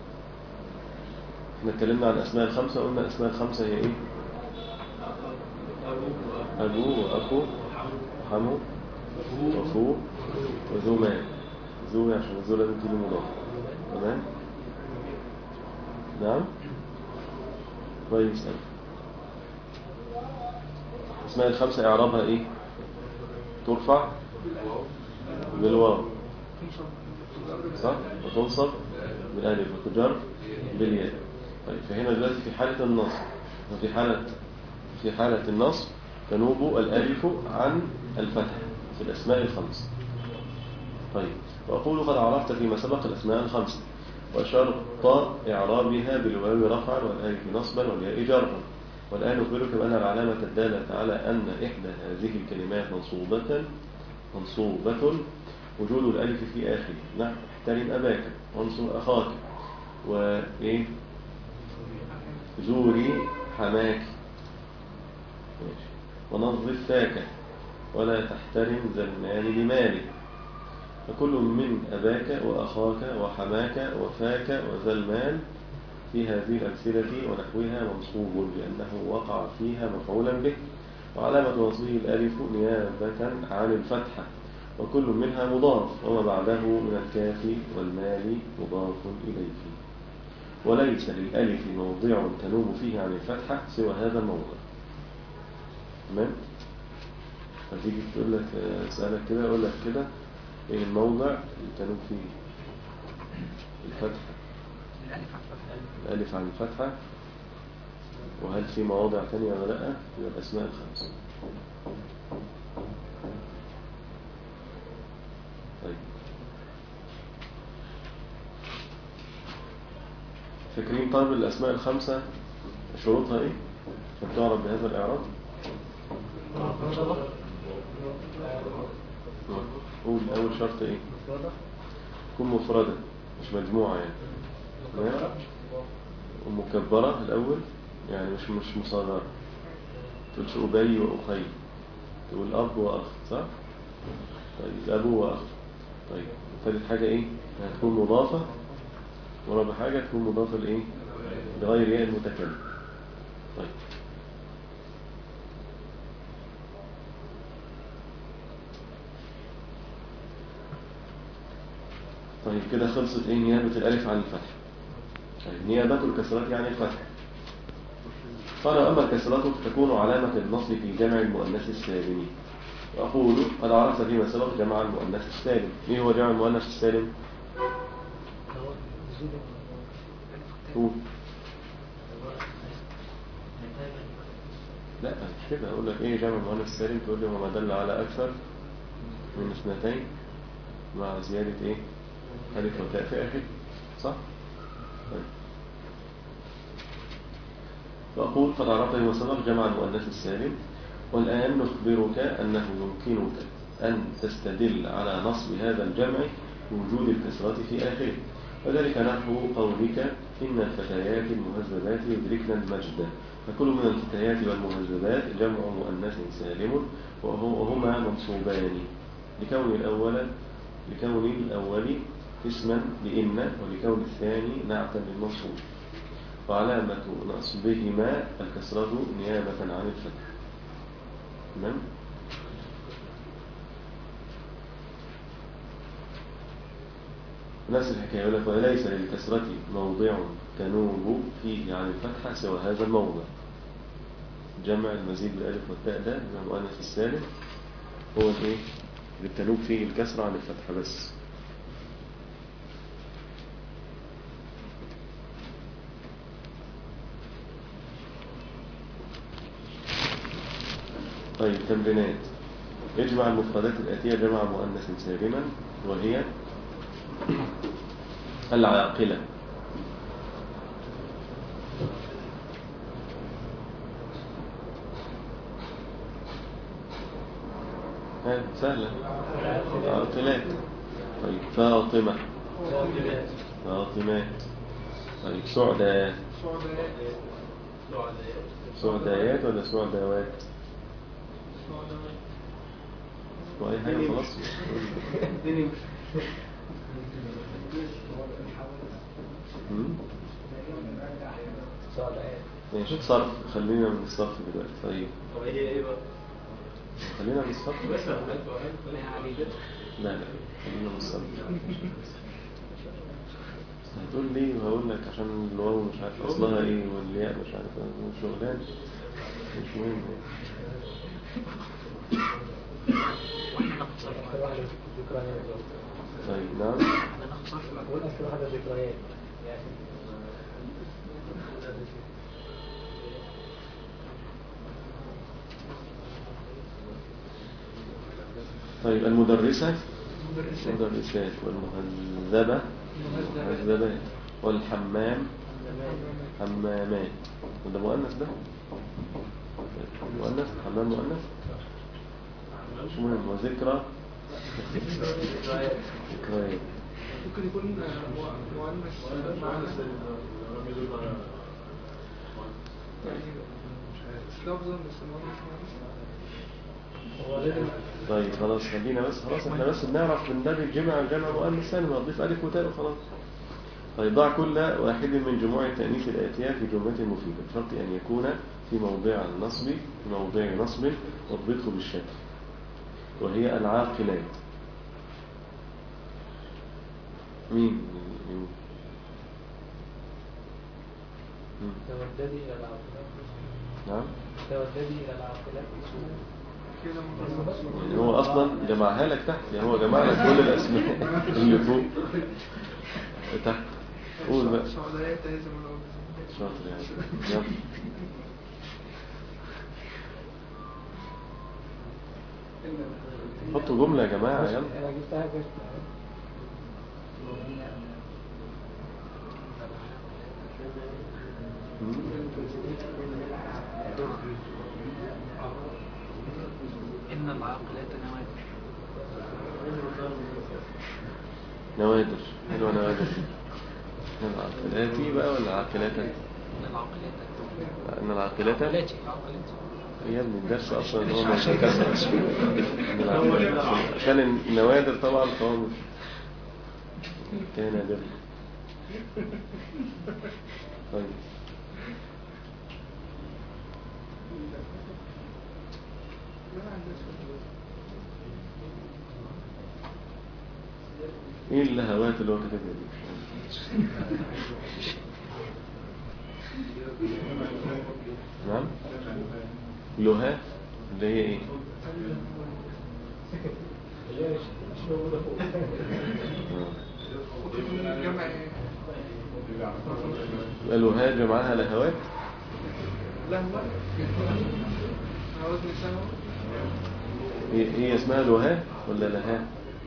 احنا اتكلمنا عن الأسماء الخمسة قلنا الأسماء الخمسة هي إيه أبو وأخو وحمو وفو وذو مال ذو عشان ذو لازم تيجي مضاف تمام نعم كويس أوي الأسماء الخمسة إعرابها إيه ترفع بالواو صح وتنصب بالالف وتجر بالياء طيب فهنا دلوقتي في حالة النصب وفي حالة في حالة النصب تنوب الالف عن الفتح في الاسماء الخمس طيب وأقول قد عرفت فيما سبق الأسماء الخمسة وشرط إعرابها بالواو رفعا والألف نصبا والياء جرا والآن أخبرك بأن العلامة الدالة على أن إحدى هذه الكلمات منصوبة منصوبة وجود الألف في آخره نحو احترم أباك وانصر أخاك وإيه زوري حماك ماشي. ونظف فاك ولا تحترم ذا المال لمالك فكل من أباك وأخاك وحماك وفاك وذا المال في هذه الأمثلة ونحوها منصوب لأنه وقع فيها مفعولا به وعلامة نصبه الألف نيابة عن الفتحة وكل منها مضاف وما بعده من الكاف والمال مضاف إليه وليس للألف موضع تنوب فيه عن الفتحة سوى هذا الموضع تمام فتيجي تقول لك اسألك كده يقول لك كده ايه الموضع اللي تنوب فيه الفتحة الألف على الفتح الألف عن الفتحة وهل في مواضع تانية ولا لأ من الأسماء الخمسة طيب فاكرين طيب الأسماء الخمسة شروطها إيه؟ عشان تعرف بهذا الإعراب قول أول شرط إيه؟ تكون مفردة مش مجموعة يعني تمام؟ ومكبرة الأول يعني مش مش مصغرة تقولش أبي وأخي تقول أب وأخ صح؟ طيب أبو وأخ طيب ثالث حاجة إيه؟ هتكون مضافة ورابع حاجة تكون مضافة لإيه؟ لغير ياء المتكلم طيب طيب كده خلصت ايه نيابة الألف عن الفتح طيب نيابة الكسرات عن الفتح قال أما الكسرات فتكون علامة النصب في جمع المؤنث السالم وأقول قد عرفت فيما سبق جمع المؤنث السالم إيه هو جمع المؤنث السالم؟ قول لا مش كده اقول لك ايه جمع مؤنث سالم تقول لي وما دل على اكثر من اثنتين مع زيادة ايه الف وتاء في اخر صح طيب. وأقول قد عرفت بما سبق جمع المؤنث السالم والآن نخبرك أنه يمكنك أن تستدل على نصب هذا الجمع بوجود الكسرة في آخره وذلك نحو قولك إن الفتيات المهذبات يدركن المجد فكل من الفتيات والمهذبات جمع مؤنث سالم وهو- وهما منصوبان لكون الأول لكون الأول اسما لإن ولكون الثاني نعتا للمنصوب وعلامة نصبهما الكسرة نيابة عن الفتح تمام نفس الحكاية يقول لك وليس للكسرة موضع تنوب فيه عن الفتحة سوى هذا الموضع جمع المزيد بالألف والتاء ده من المؤنث السالم هو الايه اللي بتنوب فيه الكسرة عن الفتحة بس طيب تمرينات اجمع المفردات الآتية جمع مؤنث سالما وهي العاقلة ها سهلة عاقلات طيب فاطمة فاطمات طيب سعداء سعدايات ولا سعداوات وأي حاجة خلاص مم؟ ماشي صرف خلينا من الصرف دلوقتي طيب طب هي ايه بقى؟ خلينا من الصرف بس لا لا خلينا من الصرف هتقول لي وهقول لك عشان الواو مش عارف اصلها ايه والياء مش عارف إيه، شغلان مش مهم واحنا ناخد صفحة طيب نعم احنا ناخد صفحة أقول أكثر واحدة ذكريات يعني طيب المدرسة مدرسات مدرسات والمهذبة مهذبات والحمام حمامات وده مؤنث ده مؤنث حمام مؤنث مش مهم وذكرى ذكريات ممكن يكون مؤ- مؤنث مؤنث يعني مش عارف مش لفظا بس مؤنث مؤنث هو لازم طيب خلاص خلينا بس خلاص احنا بس بنعرف من باب الجمع جمع مؤنث سالم نضيف الف وتاء وخلاص طيب ضع كل واحد من جموع التأنيث الآتية في جملة مفيدة بشرط أن يكون في موضع النصب في موضع نصب واضبطه بالشكل وهي العاقلات مين مين؟ مم. توددي إلى العاقلات نعم توددي إلى العاقلات كده مؤنث يعني هو اصلا جمعها لك تحت يعني هو جمع لك كل الاسماء اللي فوق تحت قول بقى سعوديات لازم الأول. شاطر يعني يلا حطوا جملة يا جماعة يلا أنا جبتها بس إن العاقلات نوادر نوادر حلوة نوادر العاقلات بقى ولا عاقلات إن العاقلات ان العاقلات عاقلاتي عاقلاتي يا ابني الدرس اصلا ان هو مش هيكسر إن العاقلات. عشان النوادر طبعا فهو مش كان نادر طيب ايه اللهوات اللي هو كاتبها دي نعم لها اللي هي ايه اللي هي مش مش موجودة فوق آه. جمع ايه؟ الوهات جمعها لهوات لهوة على وزن سهو هي هي اسمها لوها ولا لها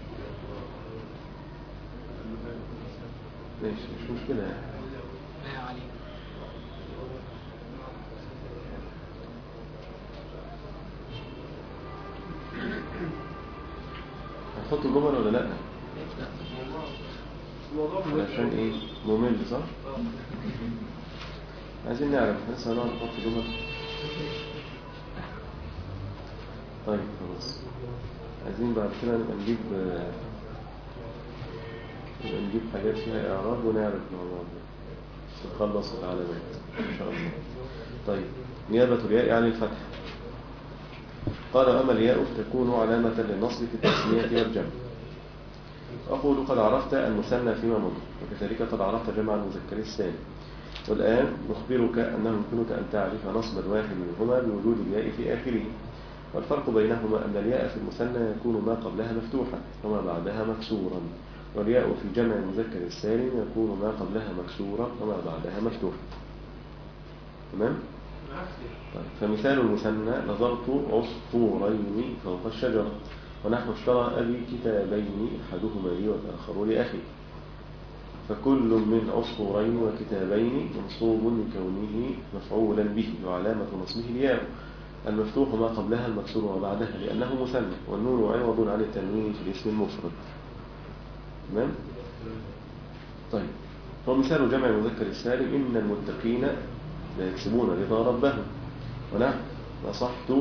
ماشي مش مشكلة يعني ما يا علي هنحط الجمل ولا لا عشان ايه ممل صح عايزين نعرف لسه هنقعد نحط جمل طيب خلاص عايزين بعد كده نبقى نجيب آه، نبقى نجيب حاجات فيها اعراب ونعرف الموضوع ده بس نخلص العلامات ان شاء الله طيب نيابة الياء عن الفتح قال أما الياء تكون علامة للنصب في التسمية والجمع أقول قد عرفت المثنى فيما مضى وكذلك قد عرفت جمع المذكر السالم والآن نخبرك أنه يمكنك أن تعرف نصب الواحد منهما بوجود الياء في آخره والفرق بينهما أن الياء في المثنى يكون ما قبلها مفتوحا وما بعدها مكسورا والياء في جمع المذكر السالم يكون ما قبلها مكسورا وما بعدها مفتوحا تمام؟ طيب فمثال المثنى نظرت عصفورين فوق الشجرة ونحن اشترى أبي كتابين أحدهما لي والآخر لأخي فكل من عصفورين وكتابين منصوب لكونه مفعولا به وعلامة نصبه الياء المفتوح ما قبلها المكسور وبعدها لأنه مثنى والنون عوض عن التنوين في الاسم المفرد تمام طيب ومثال جمع المذكر السالم إن المتقين لا يكسبون رضا ربهم ونحن نصحت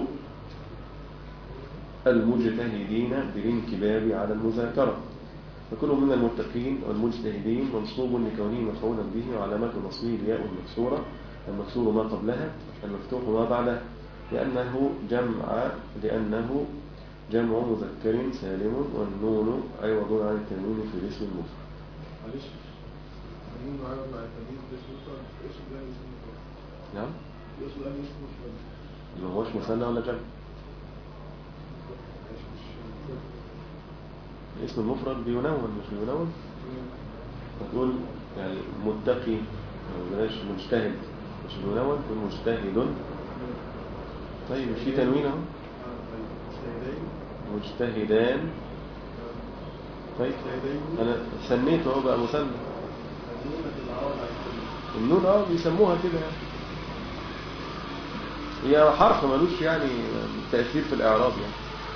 المجتهدين بالانكباب على المذاكرة فكل من المتقين والمجتهدين منصوب لكونه مفعولا به وعلامة نصبه الياء المكسورة المكسور ما قبلها المفتوح ما بعدها لأنه جمع لأنه جمع مذكر سالم والنون عوض عن التنوين في الاسم المفرد معلش النون عاوز مع التمييز ده اسمه مفرد ايش ده اسم مفرد نعم ايش ده اسم مفرد اللي هوش مثنى ولا جمع ايش مش الاسم المفرد بينون مش بينون هتقول يعني متقي أو بلاش مجتهد مش بينون تقول مجتهد طيب مش في تنوين اهو سيدين مجتهدان طيب سيدين انا سميته اهو بقى مثنى النون بالعرب على الكل النون اه بيسموها كده يعني هي حرف ملوش يعني تأثير في الإعراب يعني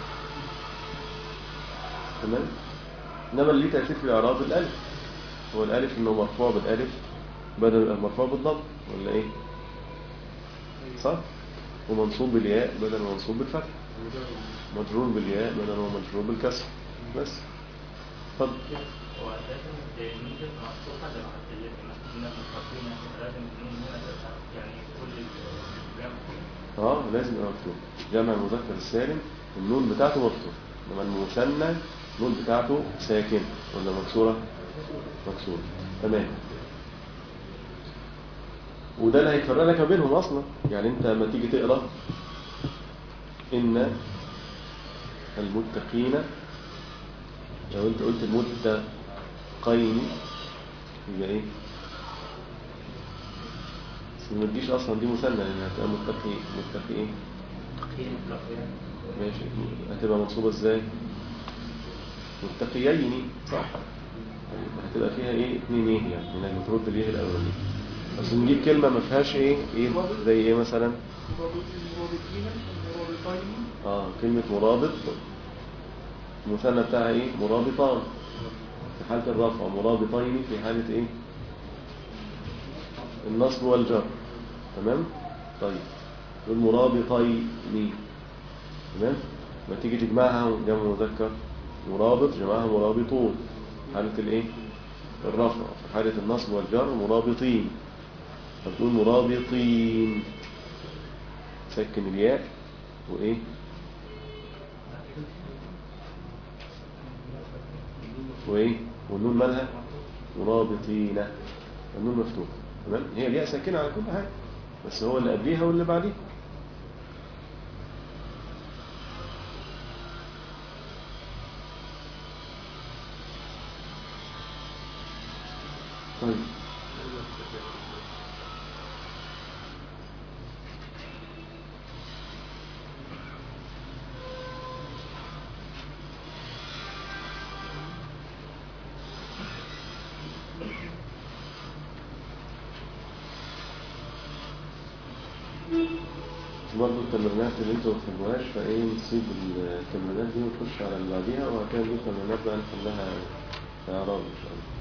تمام إنما اللي ليه تأثير في الإعراب الألف هو الألف إنه مرفوع بالألف بدل يبقى مرفوع بالضم ولا إيه صح ومنصوب بالياء بدل ما منصوب بالفتح مجرور بالياء بدل ما مجرور بالكسر بس اتفضل هو أساسا النون مفتوحة لما إن المستقيم لازم النون هنا تبقى يعني كل الجمع اه لازم يبقى مفتوح جمع المذكر السالم النون بتاعته مفتوح انما المثنى النون بتاعته ساكن ولا مكسوره مكسوره تمام وده اللي هيفرق لك ما بينهم اصلا يعني انت لما تيجي تقرا ان المتقين لو انت قلت المتقين يبقى ايه بس ما تجيش اصلا دي مثنى لان هتبقى متقي متقي ايه ماشي هتبقى منصوبه ازاي متقيين صح هتبقى فيها ايه اتنين ايه يعني انك بترد الايه الاولاني بس نجيب كلمه ما فيهاش ايه ايه زي ايه مثلا مرابطين مرابطين اه كلمه مرابط المثنى بتاعها ايه مرابطان في حاله الرفع مرابطين في حاله ايه النصب والجر تمام طيب والمرابطين تمام ما تيجي تجمعها جمع مذكر مرابط جمعها مرابطون حالة الايه الرفع في حالة النصب والجر مرابطين فتقول مرابطين سكن الياء وايه وايه والنون مالها مرابطين النون مفتوح تمام هي الياء ساكنه على كل حاجه بس هو اللي قبليها واللي بعديها طيب برضه التمرينات اللي انتوا ما بتحبوهاش فايه نسيب التمرينات دي ونخش على اللي بعديها وبعد كده نجيب تمرينات بقى نحلها في اعراب ان شاء الله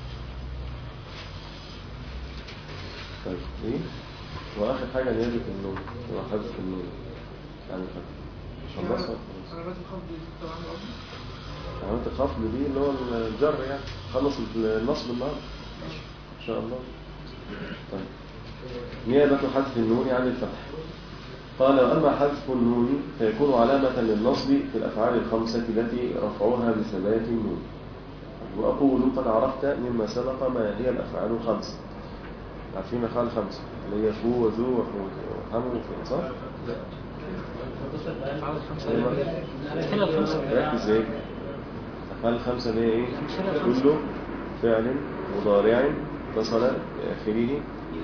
طيب ايه واخر حاجه نيابه النون هو حذف النون يعني الفتح خلصها انا بس الخفض دي طبعا قصدي عملت الخفض دي اللي هو الجر يعني خلص النصب النهارده ان شاء الله طيب نيابة حذف النون عن الفتح قال وأما حذف النون فيكون علامة للنصب في الأفعال الخمسة التي رفعها بثبات النون وأقول قد عرفت مما سبق ما هي الأفعال الخمسة عارفين الأفعال الخمسة اللي هي فو وذو وحو وحمو وفي صح؟ الأفعال الخمسة أيوة. الأمثلة الخمسة ركز ايه الأفعال الخمسة اللي هي ايه كله فعل مضارع اتصل بآخره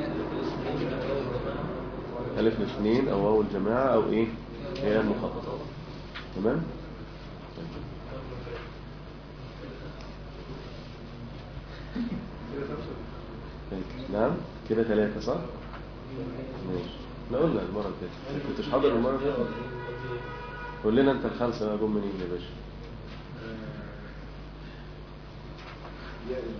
ألف الاثنين أو واو الجماعة أو إيه هي المخططة تمام طيب. نعم كده ثلاثة صح ماشي احنا قلنا المرة اللي فاتت ما كنتش حاضر المرة اللي فاتت قول لنا انت الخمسة بقى جم منين يا باشا ياء ال-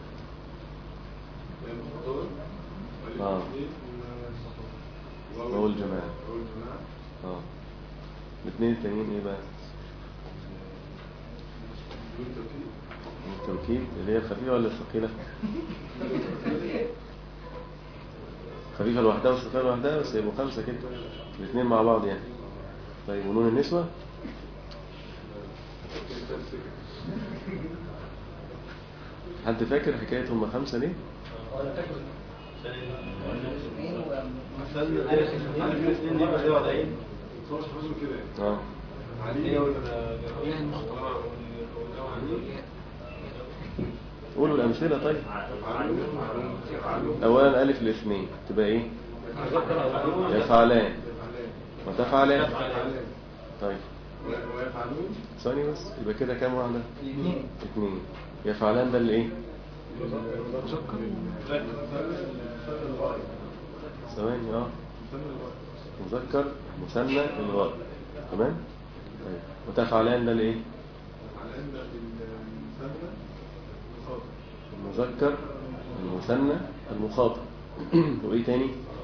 ياء المخاطبة والألف آه. الاثنين واو واو الجماعة. واو الجماعة اه الاثنين التانيين ايه بقى دون توكيد التوكيد اللي هي الخفيفة ولا الثقيلة خفيفة لوحدها والثقيلة لوحدها بس يبقوا خمسة كده الاثنين مع بعض يعني طيب ونون النسوة حد فاكر حكاية هم خمسة ليه؟ مثلا ألف الاثنين دي بقى وضعين صار حفظهم كده اه علي قولوا الأمثلة طيب يفعلون يفعلون أولا ألف الاثنين تبقى إيه؟ يفعلان وتفعلان يفعلان طيب و- ويفعلون ثانية بس يبقى كده كام واحدة؟ اثنين يفعلان ده اللي إيه؟ ثواني اه مذكر مثنى الغائب تمام؟ طيب وتفعلان ده الايه؟ يفعلان ده بالمثنى مخاطب المذكر المثنى المخاطب وايه تاني؟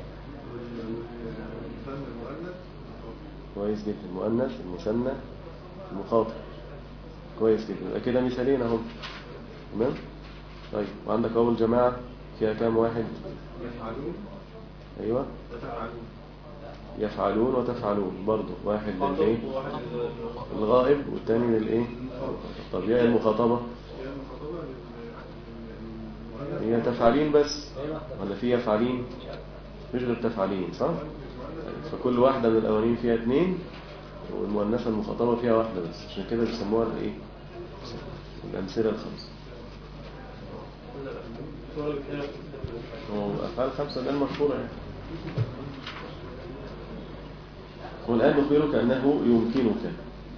والمثنى المؤنث مخاطب كويس جدا المؤنث المثنى المخاطب كويس جدا يبقى كده مثالين اهم تمام؟ طيب وعندك اول جماعة فيها كام واحد؟ يفعلون ايوه وتفعلون يفعلون وتفعلون برضه واحد للايه؟ الغائب والتاني للايه؟ طب يا المخاطبة هي المخاطبة لل- لل- هي تفعلين بس ولا في يفعلين مش غير تفعلين صح طيب، فكل واحدة من الأولين فيها اتنين والمؤنثة المخاطبة فيها واحدة بس عشان كده بيسموها الايه الأمثلة الخمسة هو الأفعال الخمسة ده المشهورة يعني والآن نخبرك أنه يمكنك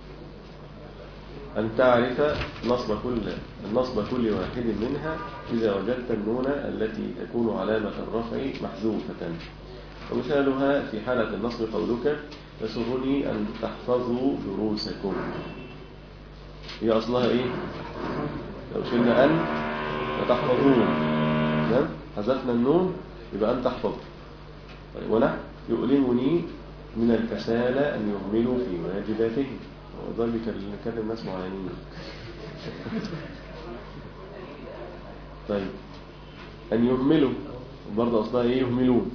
أن تعرف نصب كل النصب كل واحد منها إذا وجدت النون التي تكون علامة الرفع محذوفة ومثالها في حالة النصب قولك يسرني أن تحفظوا دروسكم هي أصلها إيه؟ لو شلنا أن فتحفظون تمام؟ حذفنا النون يبقى أن تحفظ طيب ونحن يؤلمني من الكسالى أن يهملوا في واجباتهم وذلك اللي نكلم ناس معينين طيب أن يهملوا برضه أصلها إيه يهملون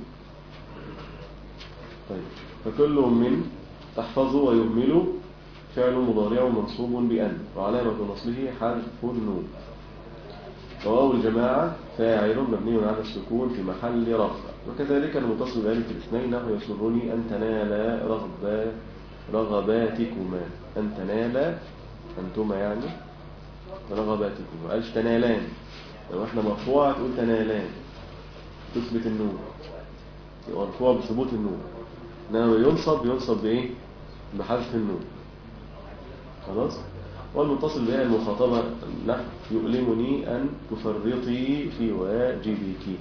طيب فكل من تحفظوا ويهملوا فعل مضارع منصوب بأن وعلامة نصبه حذف النون وواو الجماعة فاعل مبني على السكون في محل رفع وكذلك المتصل بألف الاثنين نحو يسرني أن تنال رغبا رغباتكما أن تنال أنتما يعني رغباتكما قالش تنالان لو احنا مرفوعة تقول تنالان تثبت النون يبقى مرفوع بثبوت النون انما ينصب ينصب بايه بحذف النون خلاص والمتصل بها المخاطبة نحو يؤلمني أن تفرطي في واجبك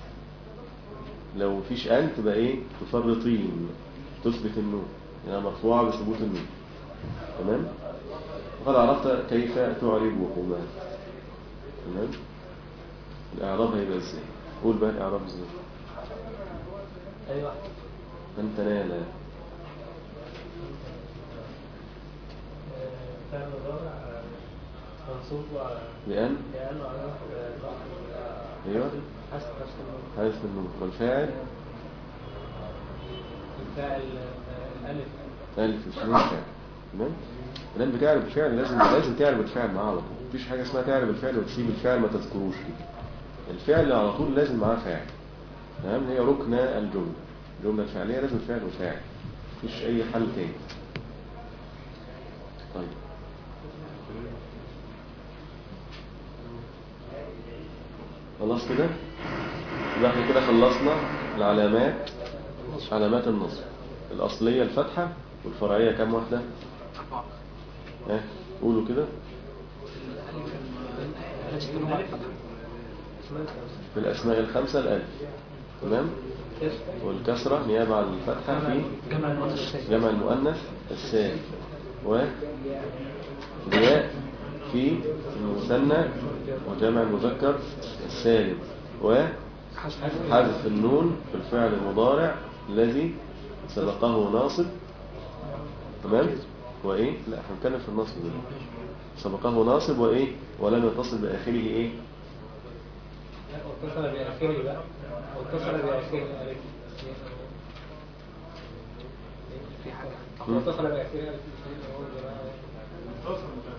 لو مفيش أن تبقى إيه تفرطين تثبت النون يعني مرفوعة بثبوت النون تمام وقد عرفت كيف تعربهما تمام الإعراب هيبقى إزاي قول بقى الإعراب إزاي أيوة من تنال فعل مضارع منصوب على بأن لأنه على أيوة حسب نفس النون حذف النون والفاعل الفاعل آه، الألف ألف اثنين فعل تمام الآن بتعرف الفعل لازم لازم تعرف الفعل معاه على طول مفيش حاجة اسمها تعرف الفعل وتسيب الفعل ما تذكروش كده الفعل على طول لازم معاه فاعل تمام هي ركن الجملة الجملة الفعلية لازم فعل وفاعل مفيش أي حل تاني طيب خلاص كده يبقى احنا كده خلصنا العلامات علامات النصب الأصلية الفتحة والفرعية كام واحدة؟ ها قولوا كده في الأسماء الخمسة الألف تمام والكسرة نيابة عن الفتحة في جمع المؤنث السالم جمع المؤنث السالم و الياء في المثنى وجمع المذكر السالم وحذف النون في الفعل المضارع الذي سبقه ناصب تمام وايه لا احنا بنتكلم في النصب دلوقتي سبقه ناصب وايه ولم يتصل باخره ايه واتصل بآخره بقى واتصل بآخره ألف في حاجة واتصل بآخره ألف هو الجماعة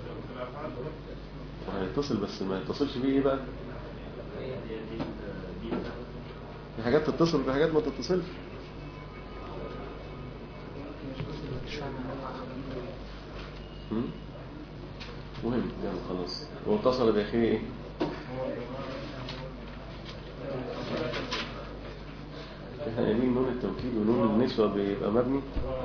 هيتصل بس ما يتصلش بيه ايه بقى في حاجات تتصل وفي حاجات ما تتصلش مش فاهم هم؟ مهم يلا خلاص واتصل باخره ايه احنا قايلين نون التوكيد ونون النسوة بيبقى مبني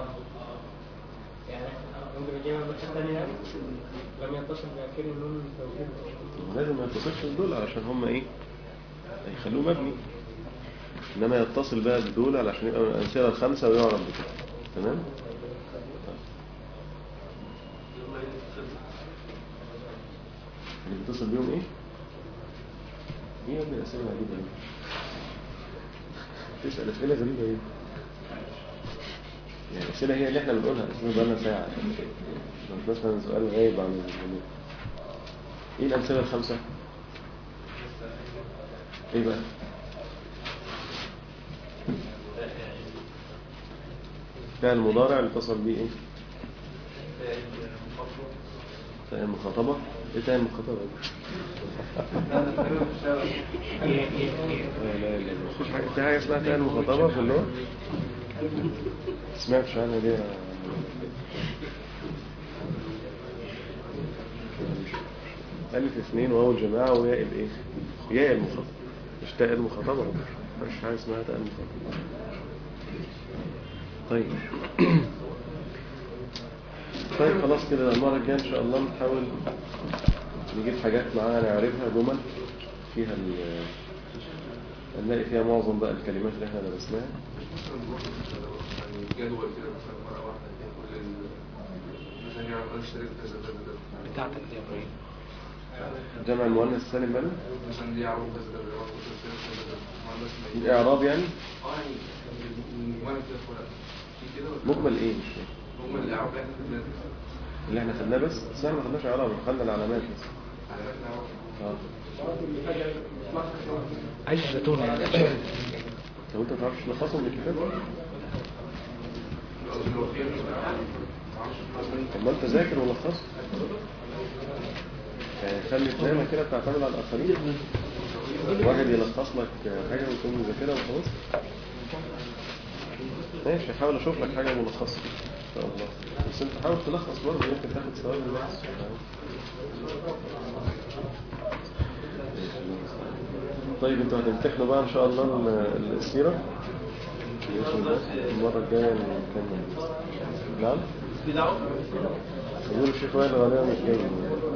يعني ممكن نجيبها بس الثانية لم يتصل بآخره النون التوكيد لازم ما يتصلش بدول علشان هم ايه هيخلوه مبني انما يتصل بقى بدول علشان يبقى من الامثله الخمسه ويعرف بكده تمام اللي بيتصل بيهم ايه ايه يا ابني الاسئله الغريبه دي تسال اسئله غريبه ايه يعني الاسئله هي اللي احنا بنقولها اسئله بقالنا ساعه مش مثلا سؤال غايب عن الجمهور ايه الامثله الخمسه ايه بقى فعل المضارع اللي اتصل بيه ايه فعل المخاطبة ايه فعل المخاطبة لا لا لا مفيش حاجة في حاجة اسمها فعل المخاطبة في اللغة سمعتش عنها دي يا- ألف اثنين واو الجماعة وياء الايه ياء المخاطبة مش تاء المخاطبة مفيش حاجة اسمها تاء المخاطبة طيب طيب خلاص كده المرة الجاية إن شاء الله نحاول نجيب حاجات معانا نعرفها جمل فيها ال نلاقي فيها معظم بقى الكلمات اللي احنا درسناها يعني جدول كده مثلا مرة واحدة كده كل ال- مثلا يعرف أنا اشتريت كذا كذا كذا بتاعتك دي يا ابراهيم جمع المؤنث السالم ماله مثلا دي يعرف كذا كذا يعرف كذا كذا كذا مع الناس ما يجي. الإعراب يعني اه يعني وانا كده ولا في كده ولا مجمل ايه مش فاهم هم اللي يعرفوا احنا في البلاد اللي احنا خدناه بس بس احنا ما خدناش إعراب احنا خدنا العلامات بس علامات نعرف اه عايز زيتون يعني لو انت ما تعرفش تلخصهم من الكتاب لو في معرفش مثلا طب ما انت ذاكر ولخص يعني خلي فلانة كده بتعتمد على الآخرين واحد يلخص لك حاجة وتقوم مذاكرها وخلاص ماشي حاول اشوف لك حاجة ملخصة ان شاء الله بس انت حاول تلخص برضه يمكن تاخد ثواب الناس طيب انتوا هتمتحنوا بقى ان شاء الله ال- السيرة بإذن الله. المرة الجاية نكمل نعم في دعوة يقولوا الشيخ وائل غالبا مش جاي